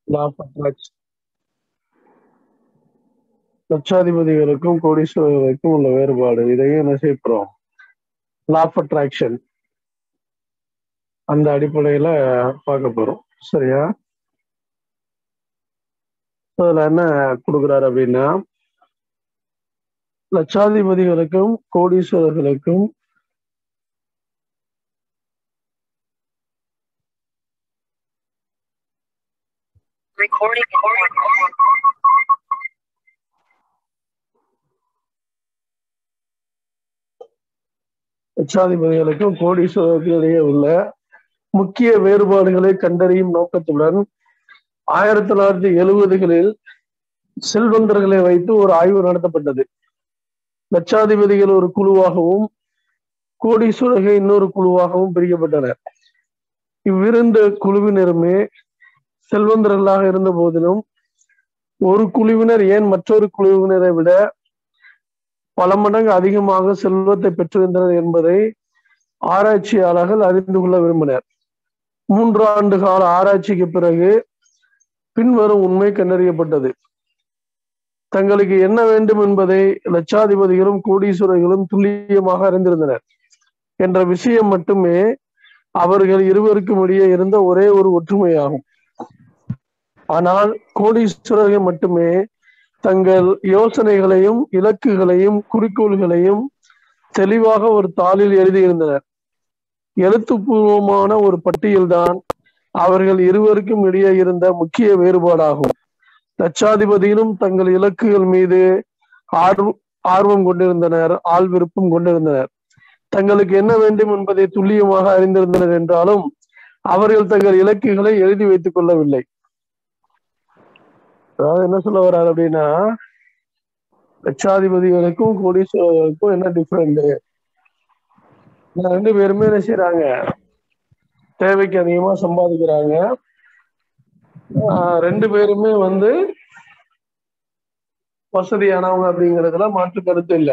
Law of attraction லட்சாதிபதிகளுக்கும் கோடீஸ்வரர்களுக்கும் உள்ள வேறுபாடு இதையும் என்ன செய்யப்படுறோம் லா ஆஃப் அட்ராக்ஷன் அந்த அடிப்படையில பார்க்க போறோம் சரியா அதுல என்ன கொடுக்குறாரு அப்படின்னா லட்சாதிபதிகளுக்கும் கோடீஸ்வரர்களுக்கும் Recording. லட்சாதிபதிகளுக்கும் கோடீஸ்வரர்களுக்கும் இடையே உள்ள முக்கிய வேறுபாடுகளை கண்டறியும் நோக்கத்துடன் ஆயிரத்தி தொள்ளாயிரத்தி எழுபதுகளில் செல்வந்தர்களை வைத்து ஒரு ஆய்வு நடத்தப்பட்டது லட்சாதிபதிகள் ஒரு குழுவாகவும் கோடீஸ்வரர்கள் இன்னொரு குழுவாகவும் பிரிக்கப்பட்டனர் இவ்விருந்த குழுவினருமே செல்வந்தர்களாக இருந்த போதிலும் ஒரு குழுவினர் ஏன் மற்றொரு குழுவினரை விட பல மடங்கு அதிகமாக செல்வத்தை பெற்றிருந்தனர் என்பதை ஆராய்ச்சியாளர்கள் அறிந்து கொள்ள விரும்பினர் மூன்று ஆண்டு கால ஆராய்ச்சிக்கு பிறகு பின்வரும் உண்மை கண்டறியப்பட்டது தங்களுக்கு என்ன வேண்டும் என்பதை லட்சாதிபதிகளும் கோடீஸ்வரர்களும் துல்லியமாக அறிந்திருந்தனர் என்ற விஷயம் மட்டுமே அவர்கள் இருவருக்கும் இடையே இருந்த ஒரே ஒரு ஒற்றுமையாகும் ஆனால் கோடீஸ்வரர்கள் மட்டுமே தங்கள் யோசனைகளையும் இலக்குகளையும் குறிக்கோள்களையும் தெளிவாக ஒரு தாளில் எழுதியிருந்தனர் எழுத்துப்பூர்வமான ஒரு பட்டியல்தான் அவர்கள் இருவருக்கும் இடையே இருந்த முக்கிய வேறுபாடாகும் லட்சாதிபதியிலும் தங்கள் இலக்குகள் மீது ஆர்வம் ஆர்வம் கொண்டிருந்தனர் ஆள் விருப்பம் கொண்டிருந்தனர் தங்களுக்கு என்ன வேண்டும் என்பதை துல்லியமாக அறிந்திருந்தனர் என்றாலும் அவர்கள் தங்கள் இலக்குகளை எழுதி வைத்துக் கொள்ளவில்லை அதாவது என்ன சொல்ல வர்றாரு அப்படின்னா லட்சாதிபதிகளுக்கும் கோடீஸ்வரர்களுக்கும் என்ன டிஃபரெண்ட் ரெண்டு பேருமே என்ன செய்யறாங்க தேவைக்கு அதிகமா சம்பாதிக்கிறாங்க ஆஹ் ரெண்டு பேருமே வந்து வசதியானவங்க அப்படிங்கிறதுல மாற்று கருத்து இல்லை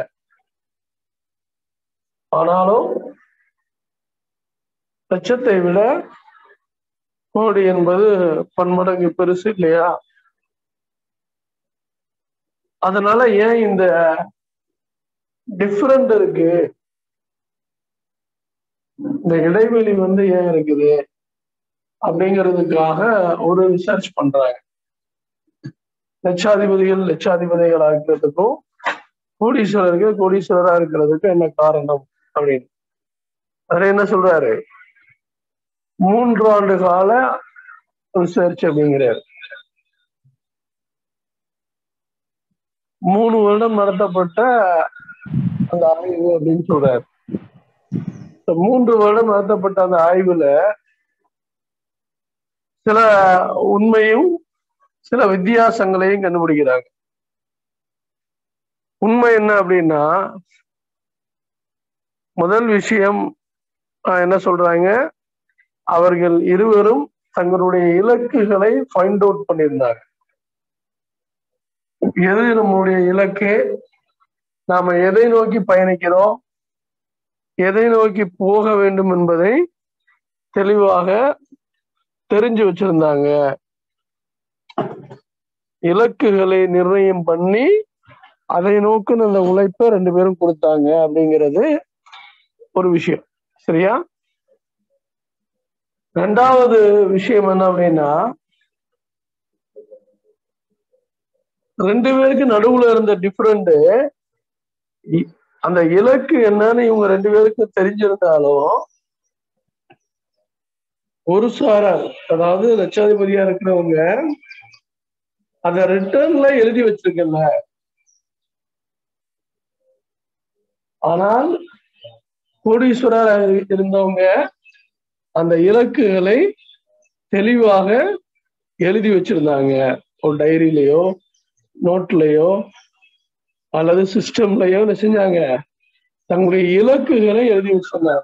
ஆனாலும் லட்சத்தை விட கோடி என்பது பன்மடங்கு பெருசு இல்லையா அதனால ஏன் இந்த டிஃபரெண்ட் இருக்கு இந்த இடைவெளி வந்து ஏன் இருக்குது அப்படிங்கிறதுக்காக ஒரு ரிசர்ச் பண்றாங்க லட்சாதிபதிகள் லட்சாதிபதிகளா இருக்கிறதுக்கும் கோடீஸ்வரர்கள் கோடீஸ்வரரா இருக்கிறதுக்கும் என்ன காரணம் அப்படின்னு அதுல என்ன சொல்றாரு மூன்று ஆண்டு கால ரிசர்ச் அப்படிங்கிறாரு மூணு வருடம் நடத்தப்பட்ட அந்த ஆய்வு அப்படின்னு சொல்றாரு இந்த மூன்று வருடம் நடத்தப்பட்ட அந்த ஆய்வுல சில உண்மையும் சில வித்தியாசங்களையும் கண்டுபிடிக்கிறாங்க உண்மை என்ன அப்படின்னா முதல் விஷயம் ஆஹ் என்ன சொல்றாங்க அவர்கள் இருவரும் தங்களுடைய இலக்குகளை ஃபைண்ட் அவுட் பண்ணியிருந்தாங்க எது நம்முடைய இலக்கு நாம எதை நோக்கி பயணிக்கிறோம் எதை நோக்கி போக வேண்டும் என்பதை தெளிவாக தெரிஞ்சு வச்சிருந்தாங்க இலக்குகளை நிர்ணயம் பண்ணி அதை நோக்குன அந்த உழைப்பை ரெண்டு பேரும் கொடுத்தாங்க அப்படிங்கிறது ஒரு விஷயம் சரியா ரெண்டாவது விஷயம் என்ன அப்படின்னா ரெண்டு பேருக்கு நடுவுல இருந்த டிஃபரெண்ட் அந்த இலக்கு என்னன்னு இவங்க ரெண்டு பேருக்கும் தெரிஞ்சிருந்தாலும் ஒரு சாரார் அதாவது லட்சாதிபதியா இருக்கிறவங்க அந்த ரிட்டர்ன்ல எழுதி வச்சிருக்கல ஆனால் கோடீஸ்வரர் இருந்தவங்க அந்த இலக்குகளை தெளிவாக எழுதி வச்சிருந்தாங்க ஒரு டைரியிலையோ நோட்லயோ அல்லது சிஸ்டம்லயோ என்ன செஞ்சாங்க தங்களுடைய இலக்குகளை எழுதி வச்சிருந்தாங்க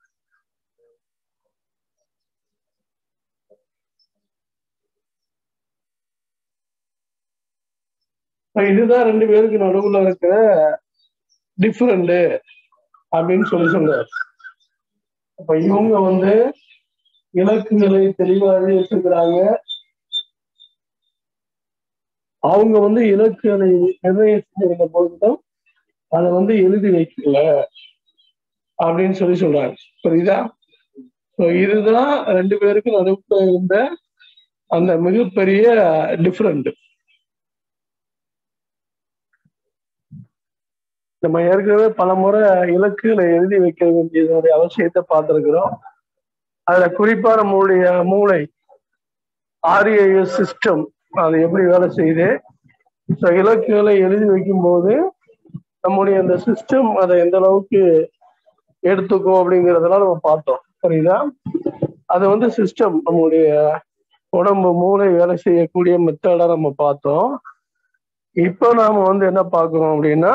இதுதான் ரெண்டு பேருக்கு நடுவுல இருக்கிற டிஃபரெண்ட் அப்படின்னு சொல்லி சொல்றாரு அப்ப இவங்க வந்து இலக்குகளை தெளிவா எழுதி வச்சிருக்கிறாங்க அவங்க வந்து இலக்குகளை நிர்ணயம் செஞ்சிருந்த போதுதான் அதை வந்து எழுதி வைக்கல அப்படின்னு சொல்லி சொல்றாங்க புரியுதா ஸோ இதுதான் ரெண்டு பேருக்கும் நடுப்புல இருந்த அந்த மிகப்பெரிய டிஃப்ரெண்ட் நம்ம ஏற்கனவே பல முறை இலக்குகளை எழுதி வைக்க வேண்டியதனுடைய அவசியத்தை பார்த்திருக்கிறோம் அதுல குறிப்பா நம்மளுடைய மூளை ஆர்ஏஎஸ் சிஸ்டம் அது எப்படி வேலை செய்யுது ஸோ இலக்குகளை எழுதி வைக்கும்போது நம்முடைய அந்த சிஸ்டம் அதை எந்த அளவுக்கு எடுத்துக்கும் அப்படிங்கிறதெல்லாம் நம்ம பார்த்தோம் புரியுதா அது வந்து சிஸ்டம் நம்முடைய உடம்பு மூளை வேலை செய்யக்கூடிய மெத்தடா நம்ம பார்த்தோம் இப்போ நாம வந்து என்ன பார்க்கிறோம் அப்படின்னா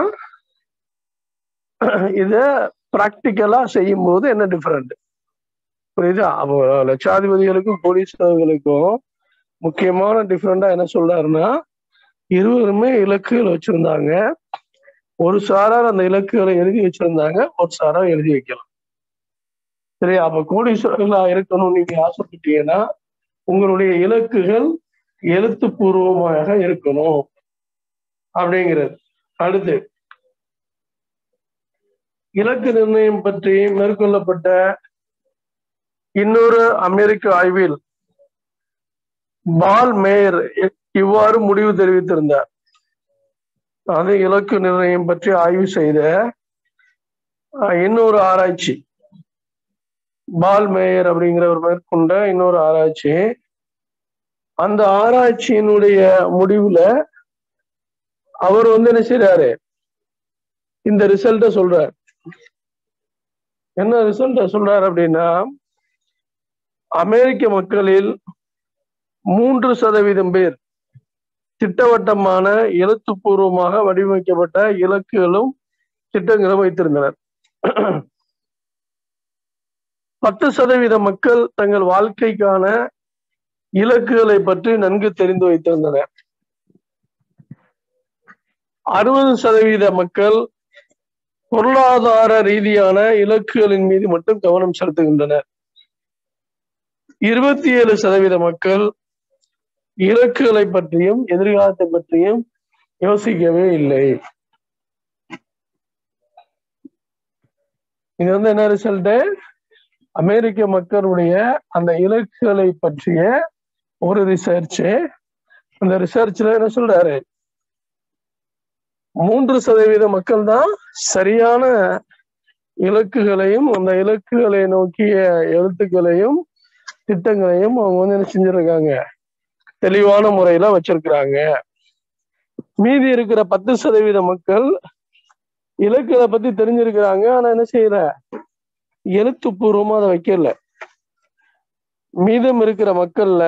இத ப்ராக்டிக்கலா செய்யும் போது என்ன டிஃபரெண்ட் புரியுதா அப்போ லட்சாதிபதிகளுக்கும் போலீஸ்காரர்களுக்கும் முக்கியமான டிஃபரெண்டா என்ன சொல்றாருன்னா இருவருமே இலக்குகள் வச்சிருந்தாங்க ஒரு சாரார் அந்த இலக்குகளை எழுதி வச்சிருந்தாங்க ஒரு சாரார் எழுதி வைக்கலாம் சரி அப்ப கோடீஸ்வரர்களா இருக்கணும் நீங்க ஆசைப்பட்டீங்கன்னா உங்களுடைய இலக்குகள் எழுத்துப்பூர்வமாக இருக்கணும் அப்படிங்கிறது அடுத்து இலக்கு நிர்ணயம் பற்றி மேற்கொள்ளப்பட்ட இன்னொரு அமெரிக்க ஆய்வில் பால் மேயர் இவ்வாறு முடிவு தெரிவித்திருந்தார் அது இலக்கு நிர்ணயம் பற்றி ஆய்வு செய்த இன்னொரு ஆராய்ச்சி பால் மேயர் அப்படிங்கிறவர் மேற்கொண்ட இன்னொரு ஆராய்ச்சி அந்த ஆராய்ச்சியினுடைய முடிவுல அவர் வந்து என்ன செய்யறாரு இந்த ரிசல்ட்ட சொல்றார் என்ன ரிசல்ட்ட சொல்றாரு அப்படின்னா அமெரிக்க மக்களில் மூன்று சதவீதம் பேர் திட்டவட்டமான எழுத்துப்பூர்வமாக வடிவமைக்கப்பட்ட இலக்குகளும் திட்டங்களும் வைத்திருந்தனர் பத்து சதவீத மக்கள் தங்கள் வாழ்க்கைக்கான இலக்குகளை பற்றி நன்கு தெரிந்து வைத்திருந்தனர் அறுபது சதவீத மக்கள் பொருளாதார ரீதியான இலக்குகளின் மீது மட்டும் கவனம் செலுத்துகின்றனர் இருபத்தி ஏழு சதவீத மக்கள் இலக்குகளை பற்றியும் எதிர்காலத்தை பற்றியும் யோசிக்கவே இல்லை இது வந்து என்ன ரிசல்ட் அமெரிக்க மக்களுடைய அந்த இலக்குகளை பற்றிய ஒரு ரிசர்ச் அந்த ரிசர்ச்ல என்ன சொல்றாரு மூன்று சதவீத மக்கள் தான் சரியான இலக்குகளையும் அந்த இலக்குகளை நோக்கிய எழுத்துக்களையும் திட்டங்களையும் அவங்க வந்து என்ன செஞ்சிருக்காங்க தெளிவான முறையில வச்சிருக்கிறாங்க மீதி இருக்கிற பத்து சதவீத மக்கள் இலக்குகளை பத்தி தெரிஞ்சிருக்கிறாங்க ஆனா என்ன செய்யற எழுத்துப்பூர்வமா அதை வைக்கல மீதம் இருக்கிற மக்கள்ல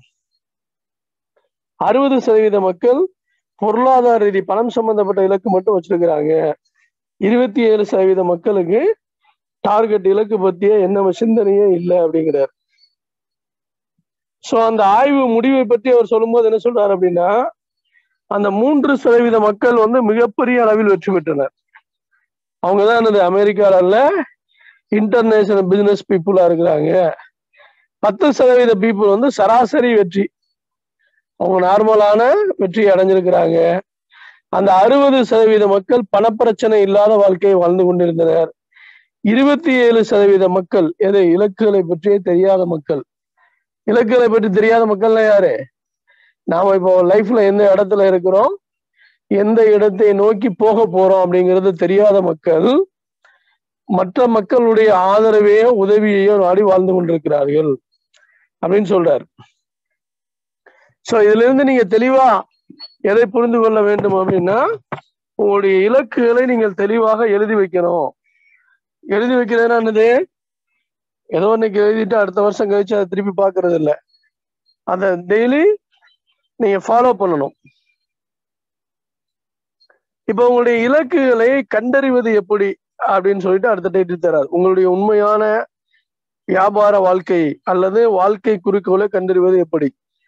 அறுபது சதவீத மக்கள் பொருளாதார ரீதி பணம் சம்பந்தப்பட்ட இலக்கு மட்டும் வச்சிருக்கிறாங்க இருபத்தி ஏழு சதவீத மக்களுக்கு டார்கெட் இலக்கு பத்திய என்ன சிந்தனையே இல்லை அப்படிங்கிறார் சோ அந்த ஆய்வு முடிவை பற்றி அவர் சொல்லும்போது என்ன சொல்றாரு அப்படின்னா அந்த மூன்று சதவீத மக்கள் வந்து மிகப்பெரிய அளவில் வெற்றி பெற்றனர் அவங்கதான் என்னது அமெரிக்கால இன்டர்நேஷனல் பிசினஸ் பீப்புளா இருக்கிறாங்க பத்து சதவீத பீப்புள் வந்து சராசரி வெற்றி அவங்க நார்மலான வெற்றி அடைஞ்சிருக்கிறாங்க அந்த அறுபது சதவீத மக்கள் பணப்பிரச்சனை இல்லாத வாழ்க்கையை வாழ்ந்து கொண்டிருந்தனர் இருபத்தி ஏழு சதவீத மக்கள் எதை இலக்குகளை பற்றியே தெரியாத மக்கள் இலக்குகளை பற்றி தெரியாத மக்கள்னா யாரு நாம இப்போ லைஃப்ல எந்த இடத்துல இருக்கிறோம் எந்த இடத்தை நோக்கி போக போறோம் அப்படிங்கிறது தெரியாத மக்கள் மற்ற மக்களுடைய ஆதரவையோ உதவியையோ நாடி வாழ்ந்து கொண்டிருக்கிறார்கள் அப்படின்னு சொல்றாரு சோ இதுல இருந்து நீங்க தெளிவா எதை புரிந்து கொள்ள வேண்டும் அப்படின்னா உங்களுடைய இலக்குகளை நீங்கள் தெளிவாக எழுதி வைக்கணும் எழுதி வைக்கிறதுனா என்னது ஏதோ இன்னைக்கு எழுதிட்டு அடுத்த வருஷம் கழிச்சு அதை திருப்பி பாக்குறது இல்ல அதை டெய்லி நீங்க ஃபாலோ பண்ணணும் இப்ப உங்களுடைய இலக்குகளை கண்டறிவது எப்படி அப்படின்னு சொல்லிட்டு அடுத்த டைட்டில் தராது உங்களுடைய உண்மையான வியாபார வாழ்க்கை அல்லது வாழ்க்கை குறிக்கோளை கண்டறிவது எப்படி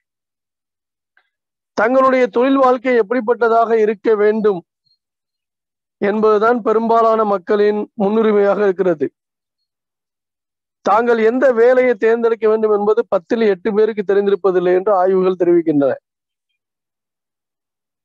தங்களுடைய தொழில் வாழ்க்கை எப்படிப்பட்டதாக இருக்க வேண்டும் என்பதுதான் பெரும்பாலான மக்களின் முன்னுரிமையாக இருக்கிறது தாங்கள் எந்த வேலையை தேர்ந்தெடுக்க வேண்டும் என்பது பத்தில் எட்டு பேருக்கு தெரிந்திருப்பதில்லை என்று ஆய்வுகள் தெரிவிக்கின்றன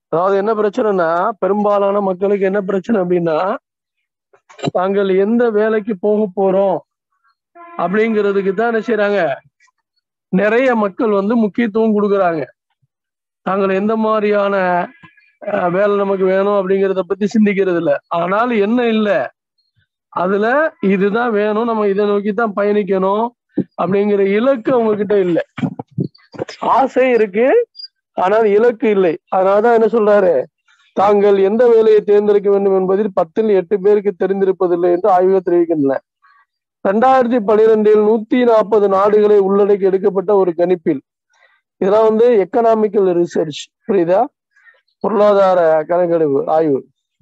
அதாவது என்ன பிரச்சனைனா பெரும்பாலான மக்களுக்கு என்ன பிரச்சனை அப்படின்னா தாங்கள் எந்த வேலைக்கு போக போறோம் அப்படிங்கிறதுக்கு தான் என்ன செய்யறாங்க நிறைய மக்கள் வந்து முக்கியத்துவம் கொடுக்குறாங்க தாங்கள் எந்த மாதிரியான அஹ், வேலை நமக்கு வேணும் அப்படிங்கிறத பத்தி சிந்திக்கிறது இல்ல ஆனால் என்ன இல்ல அதுல இதுதான் வேணும் நம்ம இதை நோக்கி தான் பயணிக்கணும் அப்படிங்கிற இலக்கு அவங்க கிட்ட இல்ல ஆசை இருக்கு ஆனால் இலக்கு இல்லை அதனாலதான் என்ன சொல்றாரு தாங்கள் எந்த வேலையை தேர்ந்தெடுக்க வேண்டும் என்பதில் பத்தில் எட்டு பேருக்கு தெரிந்திருப்பதில்லை என்று ஆய்வுகள் தெரிவிக்கின்றன ரெண்டாயிரத்தி பனிரெண்டில் நூத்தி நாற்பது நாடுகளை உள்ளடக்கி எடுக்கப்பட்ட ஒரு கணிப்பில் இதெல்லாம் வந்து எக்கனாமிக்கல் ரிசர்ச் புரியுதா பொருளாதார கணக்கெடுப்பு ஆய்வு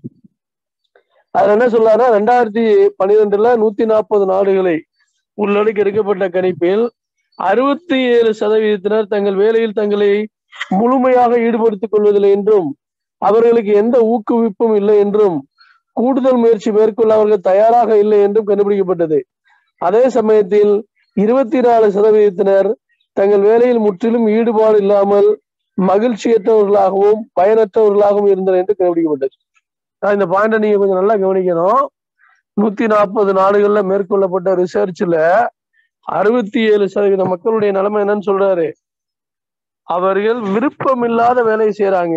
அதுல என்ன சொல்றாருன்னா ரெண்டாயிரத்தி பனிரெண்டுல நூத்தி நாற்பது நாடுகளை உள்ளடக்கி எடுக்கப்பட்ட கணிப்பில் அறுபத்தி ஏழு சதவீதத்தினர் தங்கள் வேலையில் தங்களை முழுமையாக ஈடுபடுத்திக் கொள்வதில்லை என்றும் அவர்களுக்கு எந்த ஊக்குவிப்பும் இல்லை என்றும் கூடுதல் முயற்சி மேற்கொள்ள அவர்கள் தயாராக இல்லை என்றும் கண்டுபிடிக்கப்பட்டது அதே சமயத்தில் இருபத்தி நாலு சதவீதத்தினர் தங்கள் வேலையில் முற்றிலும் ஈடுபாடு இல்லாமல் மகிழ்ச்சியற்றவர்களாகவும் பயனற்றவர்களாகவும் இருந்தனர் என்று கண்டுபிடிக்கப்பட்டது நான் இந்த பாயிண்ட நீங்க கொஞ்சம் நல்லா கவனிக்கணும் நூத்தி நாற்பது நாடுகள்ல மேற்கொள்ளப்பட்ட ரிசர்ச்ல அறுபத்தி ஏழு சதவீத மக்களுடைய நிலைமை என்னன்னு சொல்றாரு அவர்கள் விருப்பமில்லாத வேலையை செய்யறாங்க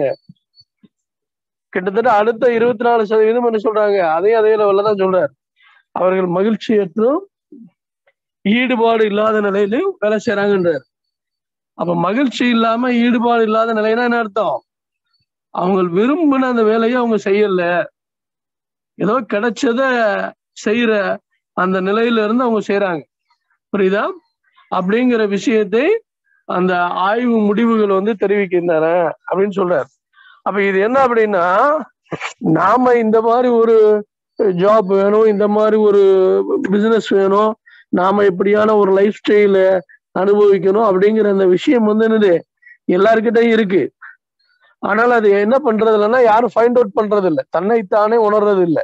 கிட்டத்தட்ட அடுத்த இருபத்தி நாலு சதவீதம் என்ன சொல்றாங்க அதே அதே லெவல்ல தான் சொல்றாரு அவர்கள் மகிழ்ச்சியற்றும் ஈடுபாடு இல்லாத நிலையிலும் வேலை செய்யறாங்கன்றார் அப்ப மகிழ்ச்சி இல்லாம ஈடுபாடு இல்லாத நிலைனா என்ன அர்த்தம் அவங்க விரும்பின அந்த வேலையை அவங்க செய்யல ஏதோ கிடைச்சத செய்யற அந்த நிலையில இருந்து அவங்க செய்யறாங்க புரியுதா அப்படிங்கிற விஷயத்தை அந்த ஆய்வு முடிவுகள் வந்து தெரிவிக்கின்றன அப்படின்னு சொல்றாரு அப்ப இது என்ன அப்படின்னா நாம இந்த மாதிரி ஒரு ஜாப் வேணும் இந்த மாதிரி ஒரு பிசினஸ் வேணும் நாம இப்படியான ஒரு லைஃப் ஸ்டைல அனுபவிக்கணும் அப்படிங்கிற அந்த விஷயம் வந்து என்னது எல்லாருக்கிட்டையும் இருக்கு ஆனால் அது என்ன பண்றது இல்லைன்னா யாரும் ஃபைண்ட் அவுட் பண்றது இல்லை தன்னைத்தானே உணர்றது இல்லை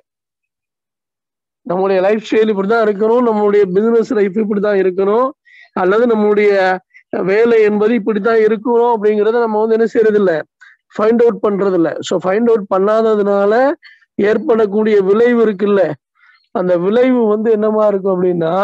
நம்முடைய லைஃப் ஸ்டைல் இப்படிதான் இருக்கணும் நம்மளுடைய பிசினஸ் லைஃப் இப்படிதான் இருக்கணும் அல்லது நம்மளுடைய வேலை என்பது இப்படித்தான் இருக்கணும் அப்படிங்கறத நம்ம வந்து என்ன செய்யறது இல்ல ஃபைண்ட் அவுட் பண்றது இல்ல ஸோ ஃபைண்ட் அவுட் பண்ணாததுனால ஏற்படக்கூடிய விளைவு இருக்குல்ல அந்த விளைவு வந்து என்னமா இருக்கும் அப்படின்னா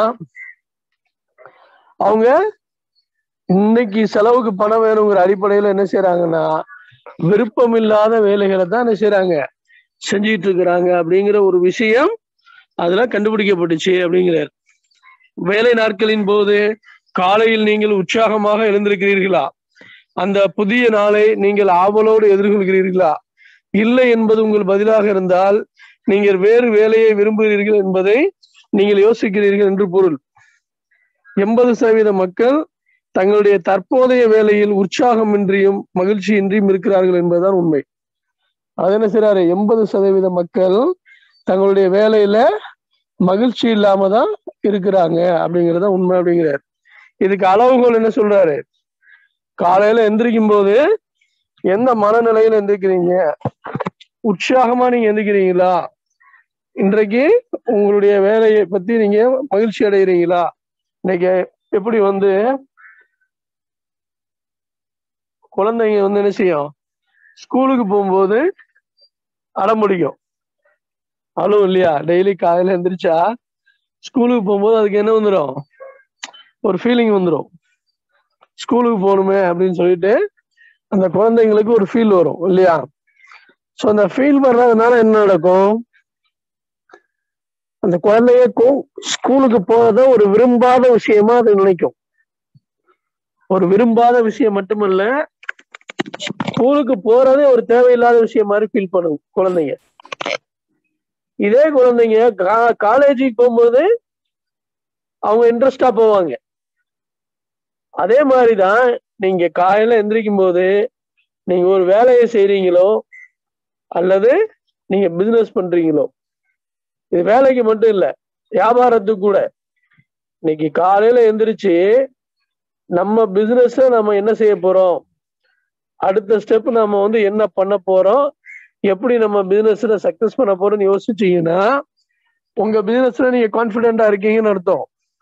அவங்க இன்னைக்கு செலவுக்கு பணம் வேணுங்கிற அடிப்படையில என்ன செய்யறாங்கன்னா விருப்பம் இல்லாத வேலைகளை தான் என்ன செய்யறாங்க செஞ்சிட்டு இருக்கிறாங்க அப்படிங்கிற ஒரு விஷயம் அதுல கண்டுபிடிக்கப்பட்டுச்சு அப்படிங்கிறார் வேலை நாட்களின் போது காலையில் நீங்கள் உற்சாகமாக எழுந்திருக்கிறீர்களா அந்த புதிய நாளை நீங்கள் ஆவலோடு எதிர்கொள்கிறீர்களா இல்லை என்பது உங்கள் பதிலாக இருந்தால் நீங்கள் வேறு வேலையை விரும்புகிறீர்கள் என்பதை நீங்கள் யோசிக்கிறீர்கள் என்று பொருள் எண்பது சதவீத மக்கள் தங்களுடைய தற்போதைய வேலையில் உற்சாகமின்றியும் மகிழ்ச்சியின்றியும் இருக்கிறார்கள் என்பதுதான் உண்மை அது என்ன செய்றாரு எண்பது சதவீத மக்கள் தங்களுடைய வேலையில மகிழ்ச்சி இல்லாம தான் இருக்கிறாங்க அப்படிங்கறத உண்மை அப்படிங்கிறார் இதுக்கு அளவுகோல் என்ன சொல்றாரு காலையில எந்திரிக்கும் போது எந்த மனநிலையில எந்திரிக்கிறீங்க உற்சாகமா நீங்க எந்திரிக்கிறீங்களா இன்றைக்கு உங்களுடைய வேலையை பத்தி நீங்க மகிழ்ச்சி அடைகிறீங்களா இன்னைக்கு எப்படி வந்து குழந்தைங்க வந்து என்ன செய்யும் ஸ்கூலுக்கு போகும்போது அடம் பிடிக்கும் அழுவும் இல்லையா டெய்லி காலையில எந்திரிச்சா ஸ்கூலுக்கு போகும்போது அதுக்கு என்ன வந்துடும் ஒரு ஃபீலிங் வந்துடும் ஸ்கூலுக்கு போகணுமே அப்படின்னு சொல்லிட்டு அந்த குழந்தைங்களுக்கு ஒரு ஃபீல் வரும் இல்லையா ஸோ அந்த ஃபீல் வர்றதுனால என்ன நடக்கும் அந்த குழந்தைக்கும் ஸ்கூலுக்கு போறத ஒரு விரும்பாத விஷயமா அது நினைக்கும் ஒரு விரும்பாத விஷயம் மட்டுமல்ல ஸ்கூலுக்கு போறதே ஒரு தேவையில்லாத விஷயம் மாதிரி ஃபீல் பண்ணும் குழந்தைங்க இதே குழந்தைங்க காலேஜுக்கு போகும்போது அவங்க இன்ட்ரெஸ்டா போவாங்க அதே மாதிரிதான் நீங்க காலையில எந்திரிக்கும் போது நீங்க ஒரு வேலையை செய்றீங்களோ அல்லது நீங்க பிசினஸ் பண்றீங்களோ இது வேலைக்கு மட்டும் இல்ல வியாபாரத்துக்கு கூட இன்னைக்கு காலையில எந்திரிச்சு நம்ம பிசினஸ் நம்ம என்ன செய்ய போறோம் அடுத்த ஸ்டெப் நம்ம வந்து என்ன பண்ண போறோம் எப்படி நம்ம பிசினஸ்ல சக்சஸ் பண்ண போறோம்னு யோசிச்சீங்கன்னா உங்க பிசினஸ்ல நீங்க கான்பிடென்டா இருக்கீங்கன்னு அர்த்தம்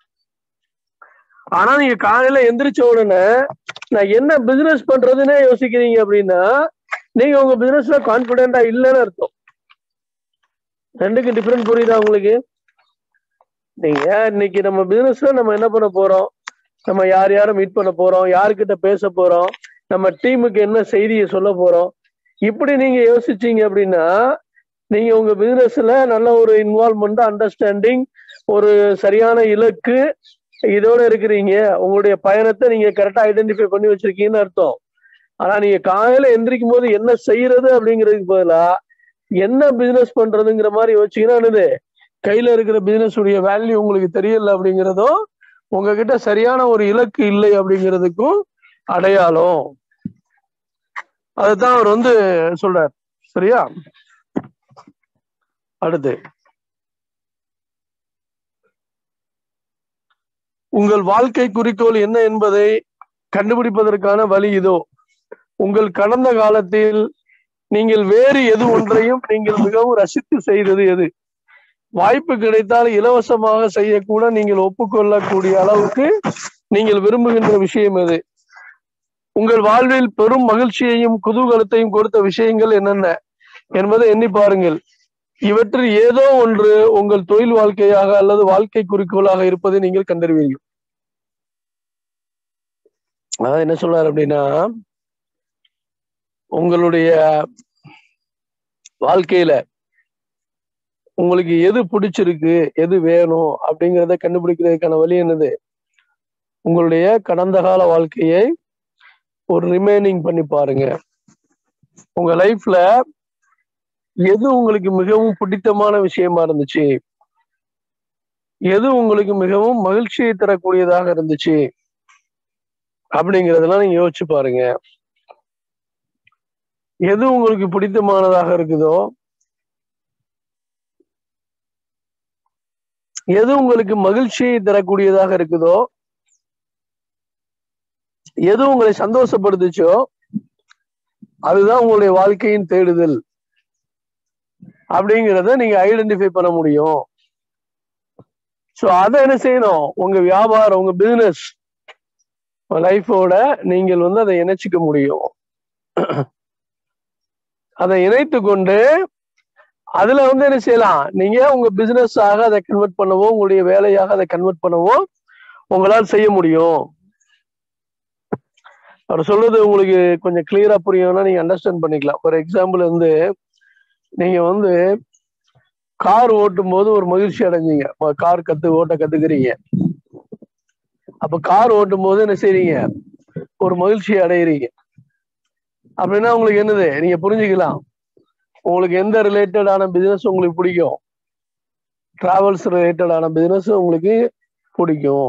ஆனா நீங்க காலையில எந்திரிச்ச உடனே நான் என்ன பிசினஸ் பண்றதுன்னே யோசிக்கிறீங்க அப்படின்னா நீங்க உங்க பிசினஸ்ல கான்பிடென்டா இல்லைன்னு அர்த்தம் ரெண்டுக்கு டிஃபரெண்ட் புரியுதா உங்களுக்கு நீங்க இன்னைக்கு நம்ம பிசினஸ்ல நம்ம என்ன பண்ண போறோம் நம்ம யார் யாரை மீட் பண்ண போறோம் யாருக்கிட்ட பேச போறோம் நம்ம டீமுக்கு என்ன செய்தியை சொல்ல போறோம் இப்படி நீங்க யோசிச்சீங்க அப்படின்னா நீங்க உங்க பிசினஸ்ல நல்ல ஒரு இன்வால்மெண்ட் அண்டர்ஸ்டாண்டிங் ஒரு சரியான இலக்கு இதோட இருக்கிறீங்க உங்களுடைய பயணத்தை நீங்க கரெக்டா ஐடென்டிஃபை பண்ணி வச்சிருக்கீங்கன்னு அர்த்தம் ஆனா நீங்க காலையில எந்திரிக்கும் போது என்ன செய்யறது அப்படிங்கிறதுக்கு பதிலா என்ன பிசினஸ் பண்றதுங்கிற மாதிரி யோசிச்சீங்கன்னா என்னது கையில இருக்கிற பிசினஸ் உடைய வேல்யூ உங்களுக்கு தெரியல அப்படிங்கிறதும் உங்ககிட்ட சரியான ஒரு இலக்கு இல்லை அப்படிங்கிறதுக்கும் அடையாளம் அதுதான் அவர் வந்து சொல்றார் சரியா அடுத்து உங்கள் வாழ்க்கை குறிக்கோள் என்ன என்பதை கண்டுபிடிப்பதற்கான வழி இதோ உங்கள் கடந்த காலத்தில் நீங்கள் வேறு எது ஒன்றையும் நீங்கள் மிகவும் ரசித்து செய்தது எது வாய்ப்பு கிடைத்தால் இலவசமாக செய்யக்கூட நீங்கள் ஒப்புக்கொள்ளக்கூடிய அளவுக்கு நீங்கள் விரும்புகின்ற விஷயம் எது உங்கள் வாழ்வில் பெரும் மகிழ்ச்சியையும் குதூகலத்தையும் கொடுத்த விஷயங்கள் என்னென்ன என்பதை எண்ணி பாருங்கள் இவற்றில் ஏதோ ஒன்று உங்கள் தொழில் வாழ்க்கையாக அல்லது வாழ்க்கை குறிக்கோளாக இருப்பதை நீங்கள் கண்டறிவீர்கள் அதாவது என்ன சொல்றாரு அப்படின்னா உங்களுடைய வாழ்க்கையில உங்களுக்கு எது பிடிச்சிருக்கு எது வேணும் அப்படிங்கிறத கண்டுபிடிக்கிறதுக்கான வழி என்னது உங்களுடைய கடந்த கால வாழ்க்கையை ஒரு ரிமைனிங் பண்ணி பாருங்க உங்க லைஃப்ல எது உங்களுக்கு மிகவும் பிடித்தமான விஷயமா இருந்துச்சு எது உங்களுக்கு மிகவும் மகிழ்ச்சியை தரக்கூடியதாக இருந்துச்சு அப்படிங்கறதெல்லாம் நீங்க யோசிச்சு பாருங்க எது உங்களுக்கு பிடித்தமானதாக இருக்குதோ எது உங்களுக்கு மகிழ்ச்சியை தரக்கூடியதாக இருக்குதோ எது உங்களை சந்தோஷப்படுத்துச்சோ அதுதான் உங்களுடைய வாழ்க்கையின் தேடுதல் அப்படிங்கிறத நீங்க ஐடென்டிஃபை பண்ண முடியும் சோ அதை என்ன செய்யணும் உங்க வியாபாரம் உங்க பிசினஸ் லைஃபோட நீங்கள் வந்து அதை இணைச்சிக்க முடியும் அதை இணைத்து கொண்டு அதுல வந்து என்ன செய்யலாம் நீங்க உங்க பிசினஸ் ஆக அதை கன்வெர்ட் பண்ணவோ உங்களுடைய வேலையாக அதை கன்வெர்ட் பண்ணவோ உங்களால் செய்ய முடியும் அவர் சொல்றது உங்களுக்கு கொஞ்சம் கிளியரா புரியும்னா நீங்க அண்டர்ஸ்டாண்ட் பண்ணிக்கலாம் ஒரு எக்ஸாம்பிள் வந்து நீங்க வந்து கார் ஓட்டும் போது ஒரு மகிழ்ச்சி அடைஞ்சீங்க கார் கத்து ஓட்ட கத்துக்கிறீங்க அப்ப கார் ஓட்டும் போது என்ன செய்றீங்க ஒரு மகிழ்ச்சி அடையிறீங்க அப்படின்னா உங்களுக்கு என்னது நீங்க புரிஞ்சுக்கலாம் உங்களுக்கு எந்த ரிலேட்டடான பிசினஸ் உங்களுக்கு பிடிக்கும் டிராவல்ஸ் ரிலேட்டடான பிசினஸ் உங்களுக்கு பிடிக்கும்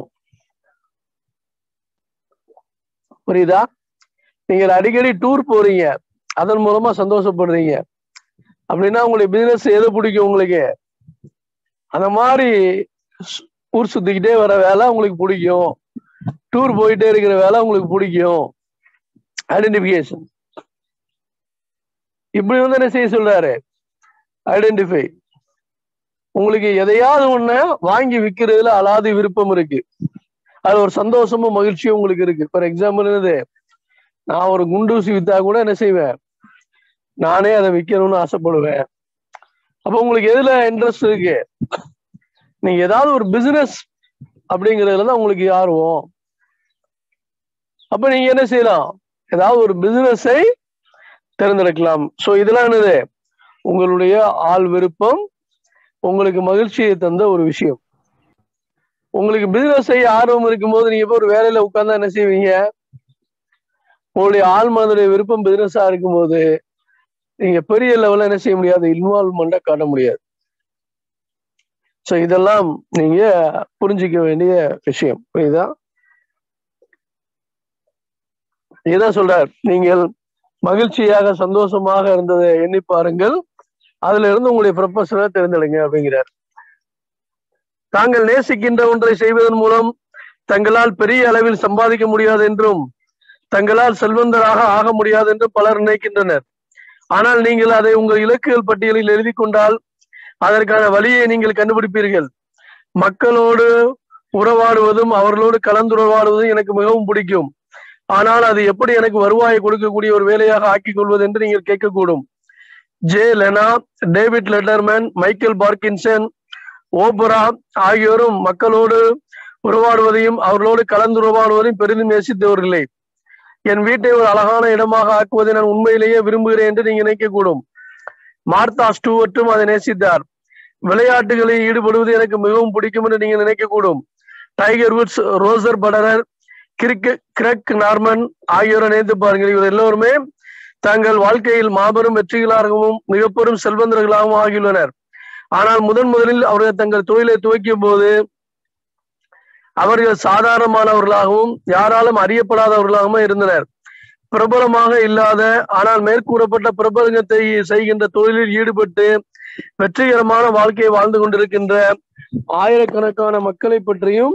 புரியுதா நீங்க அடிக்கடி டூர் போறீங்க அதன் மூலமா சந்தோஷப்படுறீங்க அப்படின்னா உங்களுக்கு பிசினஸ் எது பிடிக்கும் உங்களுக்கு அந்த மாதிரி ஊர் சுத்திக்கிட்டே வர வேலை உங்களுக்கு பிடிக்கும் டூர் போயிட்டே இருக்கிற வேலை உங்களுக்கு பிடிக்கும் ஐடென்டிபிகேஷன் இப்படி வந்து என்ன செய்ய சொல்றாரு ஐடென்டிஃபை உங்களுக்கு எதையாவது ஒண்ணு வாங்கி விற்கிறதுல அலாதி விருப்பம் இருக்கு அது ஒரு சந்தோஷமும் மகிழ்ச்சியும் உங்களுக்கு இருக்கு ஃபார் எக்ஸாம்பிள் என்னது நான் ஒரு குண்டூசி வித்தா கூட என்ன செய்வேன் நானே அதை விற்கணும்னு ஆசைப்படுவேன் அப்ப உங்களுக்கு எதுல இன்ட்ரெஸ்ட் இருக்கு நீங்க ஏதாவது ஒரு பிசினஸ் அப்படிங்கிறதுல தான் உங்களுக்கு ஆர்வம் அப்ப நீங்க என்ன செய்யலாம் ஏதாவது ஒரு பிசினஸை தேர்ந்தெடுக்கலாம் சோ இதெல்லாம் என்னது உங்களுடைய ஆள் விருப்பம் உங்களுக்கு மகிழ்ச்சியை தந்த ஒரு விஷயம் உங்களுக்கு பிசினஸ் செய்ய ஆர்வம் இருக்கும் போது நீங்க இப்போ ஒரு வேலையில உட்கார்ந்தா என்ன செய்வீங்க உங்களுடைய ஆள் மனதுடைய விருப்பம் பிசினஸா இருக்கும்போது நீங்க பெரிய லெவல்ல என்ன செய்ய முடியாது இன்வால்வ்மெண்ட்டை காட்ட முடியாது சோ இதெல்லாம் நீங்க புரிஞ்சிக்க வேண்டிய விஷயம் புரியுதா இதுதான் சொல்றார் நீங்கள் மகிழ்ச்சியாக சந்தோஷமாக இருந்ததை எண்ணி பாருங்கள் அதுல இருந்து உங்களுடைய ப்ரொபஷனை தேர்ந்தெடுங்க அப்படிங்கிறார் தாங்கள் நேசிக்கின்ற ஒன்றை செய்வதன் மூலம் தங்களால் பெரிய அளவில் சம்பாதிக்க முடியாது என்றும் தங்களால் செல்வந்தராக ஆக முடியாது என்று பலர் நினைக்கின்றனர் ஆனால் நீங்கள் அதை உங்கள் இலக்குகள் பட்டியலில் எழுதி கொண்டால் அதற்கான வழியை நீங்கள் கண்டுபிடிப்பீர்கள் மக்களோடு உறவாடுவதும் அவர்களோடு கலந்துரைவாடுவதும் எனக்கு மிகவும் பிடிக்கும் ஆனால் அது எப்படி எனக்கு வருவாயை கொடுக்கக்கூடிய ஒரு வேலையாக ஆக்கிக் கொள்வது என்று நீங்கள் கேட்கக்கூடும் Jay Leno David Letterman Michael Parkinson Oprah ஆகியோரும் மக்களோடு உறவாடுவதையும் அவர்களோடு கலந்துரையாடுவதையும் பெரிதும் நேசித்தவர்களே என் வீட்டை ஒரு அழகான இடமாக ஆக்குவதை நான் உண்மையிலேயே விரும்புகிறேன் என்று நீங்க நினைக்கக்கூடும் மார்த்தா ஸ்டூவர்ட்டும் அதை நேசித்தார் விளையாட்டுகளில் ஈடுபடுவது எனக்கு மிகவும் பிடிக்கும் என்று நீங்க நினைக்கக்கூடும் Tiger Woods Roger Federer Greg Greg Norman ஆகியோரை நினைத்து பாருங்கள் இவர் எல்லோருமே தங்கள் வாழ்க்கையில் மாபெரும் வெற்றிகளாகவும் மிக பெரும் செல்வந்தர்களாகவும் ஆகியுள்ளனர் ஆனால் முதன் முதலில் அவர்கள் தங்கள் தொழிலை துவக்கிய போது அவர்கள் சாதாரணமானவர்களாகவும் யாராலும் அறியப்படாதவர்களாகவும் இருந்தனர் பிரபலமாக இல்லாத ஆனால் மேற்கூறப்பட்ட பிரபலங்கத்தை செய்கின்ற தொழிலில் ஈடுபட்டு வெற்றிகரமான வாழ்க்கையை வாழ்ந்து கொண்டிருக்கின்ற ஆயிரக்கணக்கான மக்களை பற்றியும்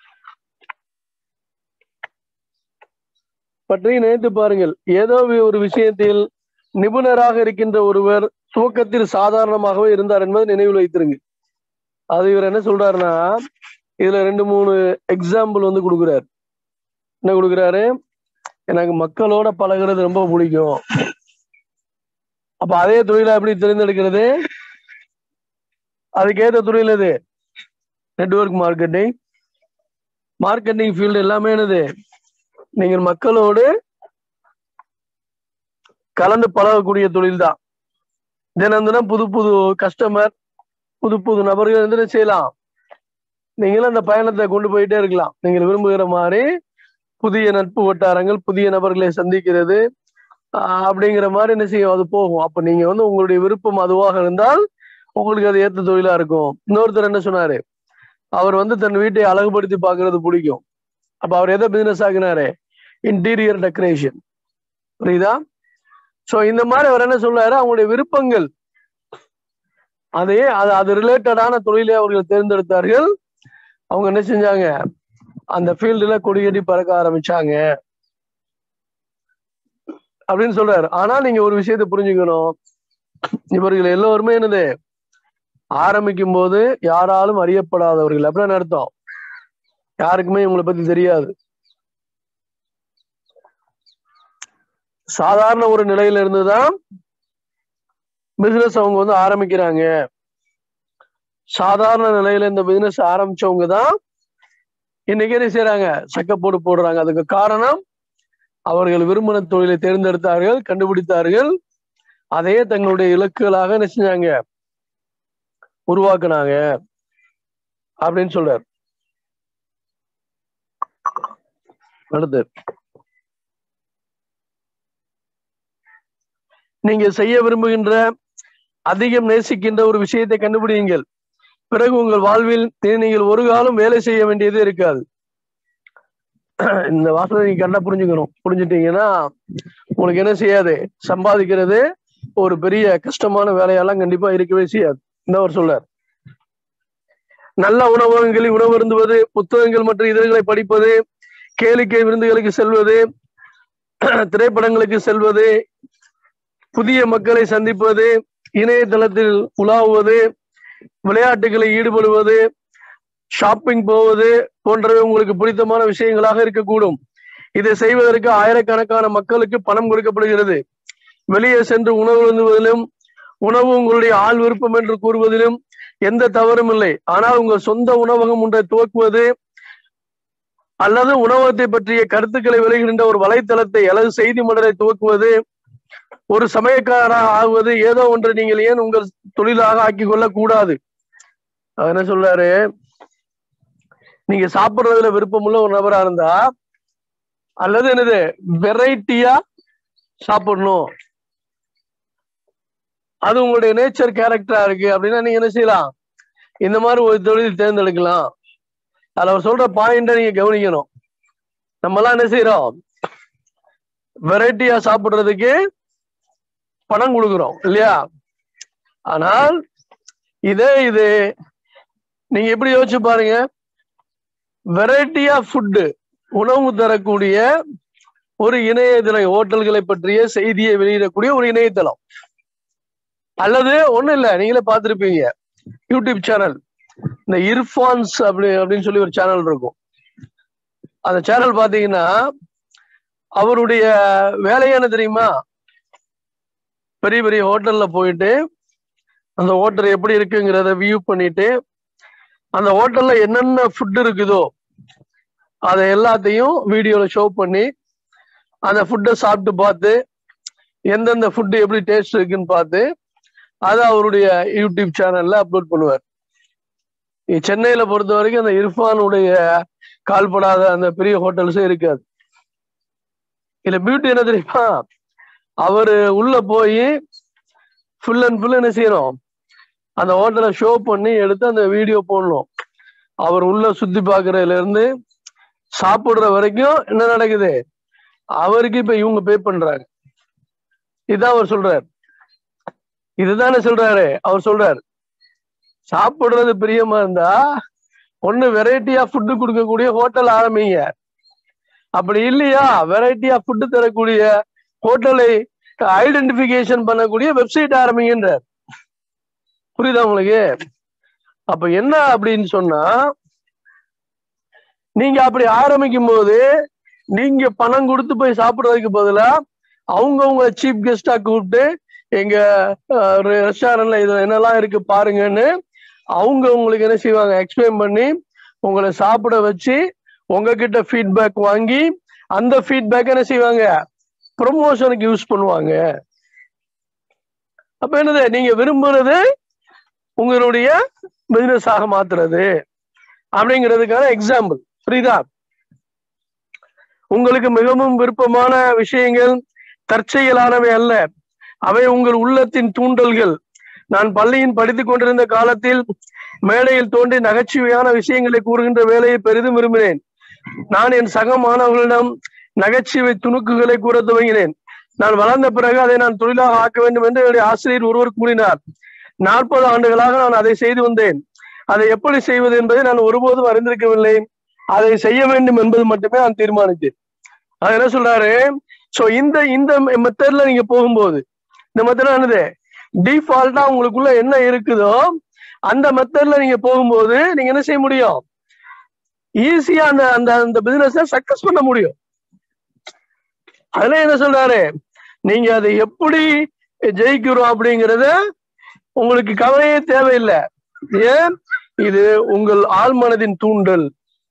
பற்றி நினைத்து பாருங்கள் ஏதோ ஒரு விஷயத்தில் நிபுணராக இருக்கின்ற ஒருவர் துவக்கத்தில் சாதாரணமாகவே இருந்தார் என்பதை நினைவில் வைத்திருங்க அது இவர் என்ன சொல்றாருன்னா இதுல ரெண்டு மூணு எக்ஸாம்பிள் வந்து கொடுக்குறாரு என்ன கொடுக்குறாரு எனக்கு மக்களோட பழகுறது ரொம்ப பிடிக்கும் அப்ப அதே தொழிலை எப்படி தேர்ந்தெடுக்கிறது அதுக்கேற்ற தொழில் எது நெட்வொர்க் மார்க்கெட்டிங் மார்க்கெட்டிங் ஃபீல்டு எல்லாமே என்னது நீங்கள் மக்களோடு கலந்து பழகக்கூடிய தொழில் தான் தினம் தினம் புது புது கஸ்டமர் புது புது நபர்கள் வந்து என்ன செய்யலாம் நீங்களும் அந்த பயணத்தை கொண்டு போயிட்டே இருக்கலாம் நீங்கள் விரும்புகிற மாதிரி புதிய நட்பு வட்டாரங்கள் புதிய நபர்களை சந்திக்கிறது ஆஹ் அப்படிங்கிற மாதிரி என்ன செய்யும் அது போகும் அப்ப நீங்க வந்து உங்களுடைய விருப்பம் அதுவாக இருந்தால் உங்களுக்கு அது ஏத்த தொழிலா இருக்கும் இன்னொருத்தர் என்ன சொன்னாரு அவர் வந்து தன் வீட்டை அழகுபடுத்தி பார்க்கிறது பிடிக்கும் அப்ப அவர் எதை பிசினஸ் ஆகினாரு இன்டீரியர் டெக்கரேஷன் புரியுதா சோ இந்த மாதிரி அவர் என்ன சொல்றாரு அவங்களுடைய விருப்பங்கள் அதே அது அது ரிலேட்டடான தொழிலை அவர்கள் தேர்ந்தெடுத்தார்கள் அவங்க என்ன செஞ்சாங்க அந்த ஃபீல்டுல கொடியேறி பறக்க ஆரம்பிச்சாங்க அப்படின்னு சொல்றாரு ஆனா நீங்க ஒரு விஷயத்தை புரிஞ்சுக்கணும் இவர்கள் எல்லோருமே என்னது ஆரம்பிக்கும் போது யாராலும் அறியப்படாதவர்கள் அப்படின்னு அர்த்தம் யாருக்குமே இவங்களை பத்தி தெரியாது சாதாரண ஒரு நிலையில இருந்துதான் பிசினஸ் அவங்க வந்து ஆரம்பிக்கிறாங்க சாதாரண நிலையில இந்த பிசினஸ் ஆரம்பிச்சவங்க தான் இன்னைக்கு என்ன செய்யறாங்க சக்கப்போடு போடுறாங்க அதுக்கு காரணம் அவர்கள் விரும்பின தொழிலை தேர்ந்தெடுத்தார்கள் கண்டுபிடித்தார்கள் அதையே தங்களுடைய இலக்குகளாக என்ன செஞ்சாங்க உருவாக்குனாங்க அப்படின்னு சொல்றாரு அடுத்து நீங்க செய்ய விரும்புகின்ற அதிகம் நேசிக்கின்ற ஒரு விஷயத்தை கண்டுபிடியுங்கள் பிறகு உங்கள் வாழ்வில் நீங்கள் ஒரு காலம் வேலை செய்ய வேண்டியது இருக்காது இந்த வாசனை நீங்க கரெக்டா புரிஞ்சுக்கணும் புரிஞ்சுட்டீங்கன்னா உங்களுக்கு என்ன செய்யாது சம்பாதிக்கிறது ஒரு பெரிய கஷ்டமான வேலையெல்லாம் கண்டிப்பா இருக்கவே செய்யாது இந்த அவர் சொல்றார் நல்ல உணவகங்களில் உணவு அருந்துவது புத்தகங்கள் மற்றும் இதழ்களை படிப்பது கேளிக்கை விருந்துகளுக்கு செல்வது திரைப்படங்களுக்கு செல்வது புதிய மக்களை சந்திப்பது இணையதளத்தில் உலாவுவது விளையாட்டுகளில் ஈடுபடுவது ஷாப்பிங் போவது போன்றவை உங்களுக்கு பிடித்தமான விஷயங்களாக இருக்கக்கூடும் இதை செய்வதற்கு ஆயிரக்கணக்கான மக்களுக்கு பணம் கொடுக்கப்படுகிறது வெளியே சென்று உணவு அருந்துவதிலும் உணவு உங்களுடைய ஆள் விருப்பம் என்று கூறுவதிலும் எந்த தவறும் இல்லை ஆனால் உங்கள் சொந்த உணவகம் ஒன்றை துவக்குவது அல்லது உணவகத்தை பற்றிய கருத்துக்களை வெளியிடுகின்ற ஒரு வலைத்தளத்தை அல்லது செய்தி மடலை துவக்குவது ஒரு சமயக்காரராக ஆகுவது ஏதோ ஒன்று நீங்கள் ஏன் உங்கள் தொழிலாக ஆக்கி கொள்ள கூடாது அவர் என்ன சொல்றாரு நீங்க சாப்பிடுறதுல விருப்பமுள்ள ஒரு நபரா இருந்தா அல்லது என்னது வெரைட்டியா சாப்பிடணும் அது உங்களுடைய நேச்சர் கேரக்டரா இருக்கு அப்படின்னா நீங்க என்ன செய்யலாம் இந்த மாதிரி ஒரு தொழில் தேர்ந்தெடுக்கலாம் அதுல அவர் சொல்ற பாயிண்ட நீங்க கவனிக்கணும் நம்ம எல்லாம் என்ன செய்யறோம் வெரைட்டியா சாப்பிடுறதுக்கு பணம் கொடுக்குறோம் இல்லையா ஆனால் இதே இது நீங்க எப்படி யோசிச்சு பாருங்க வெரைட்டி ஆஃப் ஃபுட்டு உணவு தரக்கூடிய ஒரு இணையதள ஹோட்டல்களை பற்றிய செய்தியை வெளியிடக்கூடிய ஒரு இணையதளம் அல்லது ஒண்ணும் இல்ல நீங்களே பார்த்திருப்பீங்க யூடியூப் சேனல் இந்த இர்ஃபான்ஸ் அப்படி அப்படின்னு சொல்லி ஒரு சேனல் இருக்கும் அந்த சேனல் பாத்தீங்கன்னா அவருடைய வேலை என்ன தெரியுமா பெரிய பெரிய ஹோட்டல்ல போயிட்டு அந்த ஹோட்டல் எப்படி இருக்குங்கிறத வியூ பண்ணிட்டு அந்த ஹோட்டல்ல என்னென்ன ஃபுட் இருக்குதோ அதை எல்லாத்தையும் வீடியோல ஷோ பண்ணி அந்த ஃபுட்டை சாப்பிட்டு பார்த்து எந்தெந்த ஃபுட்டு எப்படி டேஸ்ட் இருக்குன்னு பார்த்து அதை அவருடைய யூடியூப் சேனல்ல அப்லோட் பண்ணுவார் இங்க சென்னையில பொறுத்த வரைக்கும் அந்த இர்ஃபானுடைய கால்படாத அந்த பெரிய ஹோட்டல்ஸே இருக்காது இதுல பியூட்டி என்ன தெரியுமா அவரு உள்ள போய் ஃபுல் அண்ட் ஃபுல் என்ன செய்யணும் அந்த ஹோட்டலை ஷோ பண்ணி எடுத்து அந்த வீடியோ போடணும் அவர் உள்ள சுத்தி பாக்குறதுல இருந்து சாப்பிடுற வரைக்கும் என்ன நடக்குது அவருக்கு இப்ப இவங்க பே பண்றாங்க இதான் அவர் சொல்றாரு இதுதானே சொல்றாரு அவர் சொல்றாரு சாப்பிடுறது பிரியமா இருந்தா ஒண்ணு வெரைட்டியா ஃபுட்டு கொடுக்கக்கூடிய ஹோட்டல் ஆரம்பிங்க அப்படி இல்லையா வெரைட்டியா ஃபுட்டு தரக்கூடிய ஹோட்டலை ஐடென்டிபிகேஷன் பண்ணக்கூடிய வெப்சைட் ஆரம்பிங்கன்றார் புரியுதா உங்களுக்கு அப்ப என்ன அப்படின்னு சொன்னா நீங்க அப்படி ஆரம்பிக்கும் போது நீங்க பணம் கொடுத்து போய் சாப்பிடுறதுக்கு பதிலா அவங்க உங்களை சீப் கெஸ்டா கூப்பிட்டு எங்க ரெஸ்டாரண்ட்ல இது என்னெல்லாம் இருக்கு பாருங்கன்னு அவங்க உங்களுக்கு என்ன செய்வாங்க எக்ஸ்பிளைன் பண்ணி உங்களை சாப்பிட வச்சு உங்ககிட்ட ஃபீட்பேக் வாங்கி அந்த ஃபீட்பேக் என்ன செய்வாங்க ப்ரொமோஷனுக்கு யூஸ் பண்ணுவாங்க அப்ப என்னது நீங்க விரும்புறது உங்களுடைய பிசினஸ் ஆக மாத்துறது அப்படிங்கிறதுக்கான எக்ஸாம்பிள் புரியுதா உங்களுக்கு மிகவும் விருப்பமான விஷயங்கள் தற்செயலானவை அல்ல அவை உங்கள் உள்ளத்தின் தூண்டல்கள் நான் பள்ளியின் படித்துக் கொண்டிருந்த காலத்தில் மேடையில் தோன்றி நகைச்சுவையான விஷயங்களை கூறுகின்ற வேலையை பெரிதும் விரும்பினேன் நான் என் சக மாணவர்களிடம் நகைச்சுவை துணுக்குகளை கூற துவங்கினேன் நான் வளர்ந்த பிறகு அதை நான் தொழிலாக ஆக்க வேண்டும் என்று என்னுடைய ஆசிரியர் ஒருவர் கூறினார் நாற்பது ஆண்டுகளாக நான் அதை செய்து வந்தேன் அதை எப்படி செய்வது என்பதை நான் ஒருபோதும் அறிந்திருக்கவில்லை அதை செய்ய வேண்டும் என்பது மட்டுமே நான் தீர்மானித்தேன் அது என்ன சொல்றாரு சோ இந்த இந்த மெத்தட்ல நீங்க போகும்போது இந்த மெத்தட் என்னது டிஃபால்ட்டா உங்களுக்குள்ள என்ன இருக்குதோ அந்த மெத்தட்ல நீங்க போகும்போது நீங்க என்ன செய்ய முடியும் ஈஸியா அந்த அந்த அந்த பிசினஸ் சக்சஸ் பண்ண முடியும் அதுல என்ன சொல்றாரு நீங்க அதை எப்படி ஜெயிக்கிறோம் அப்படிங்கறத உங்களுக்கு கவலையே தேவையில்லை ஏன் இது உங்கள் ஆழ்மனதின் தூண்டல்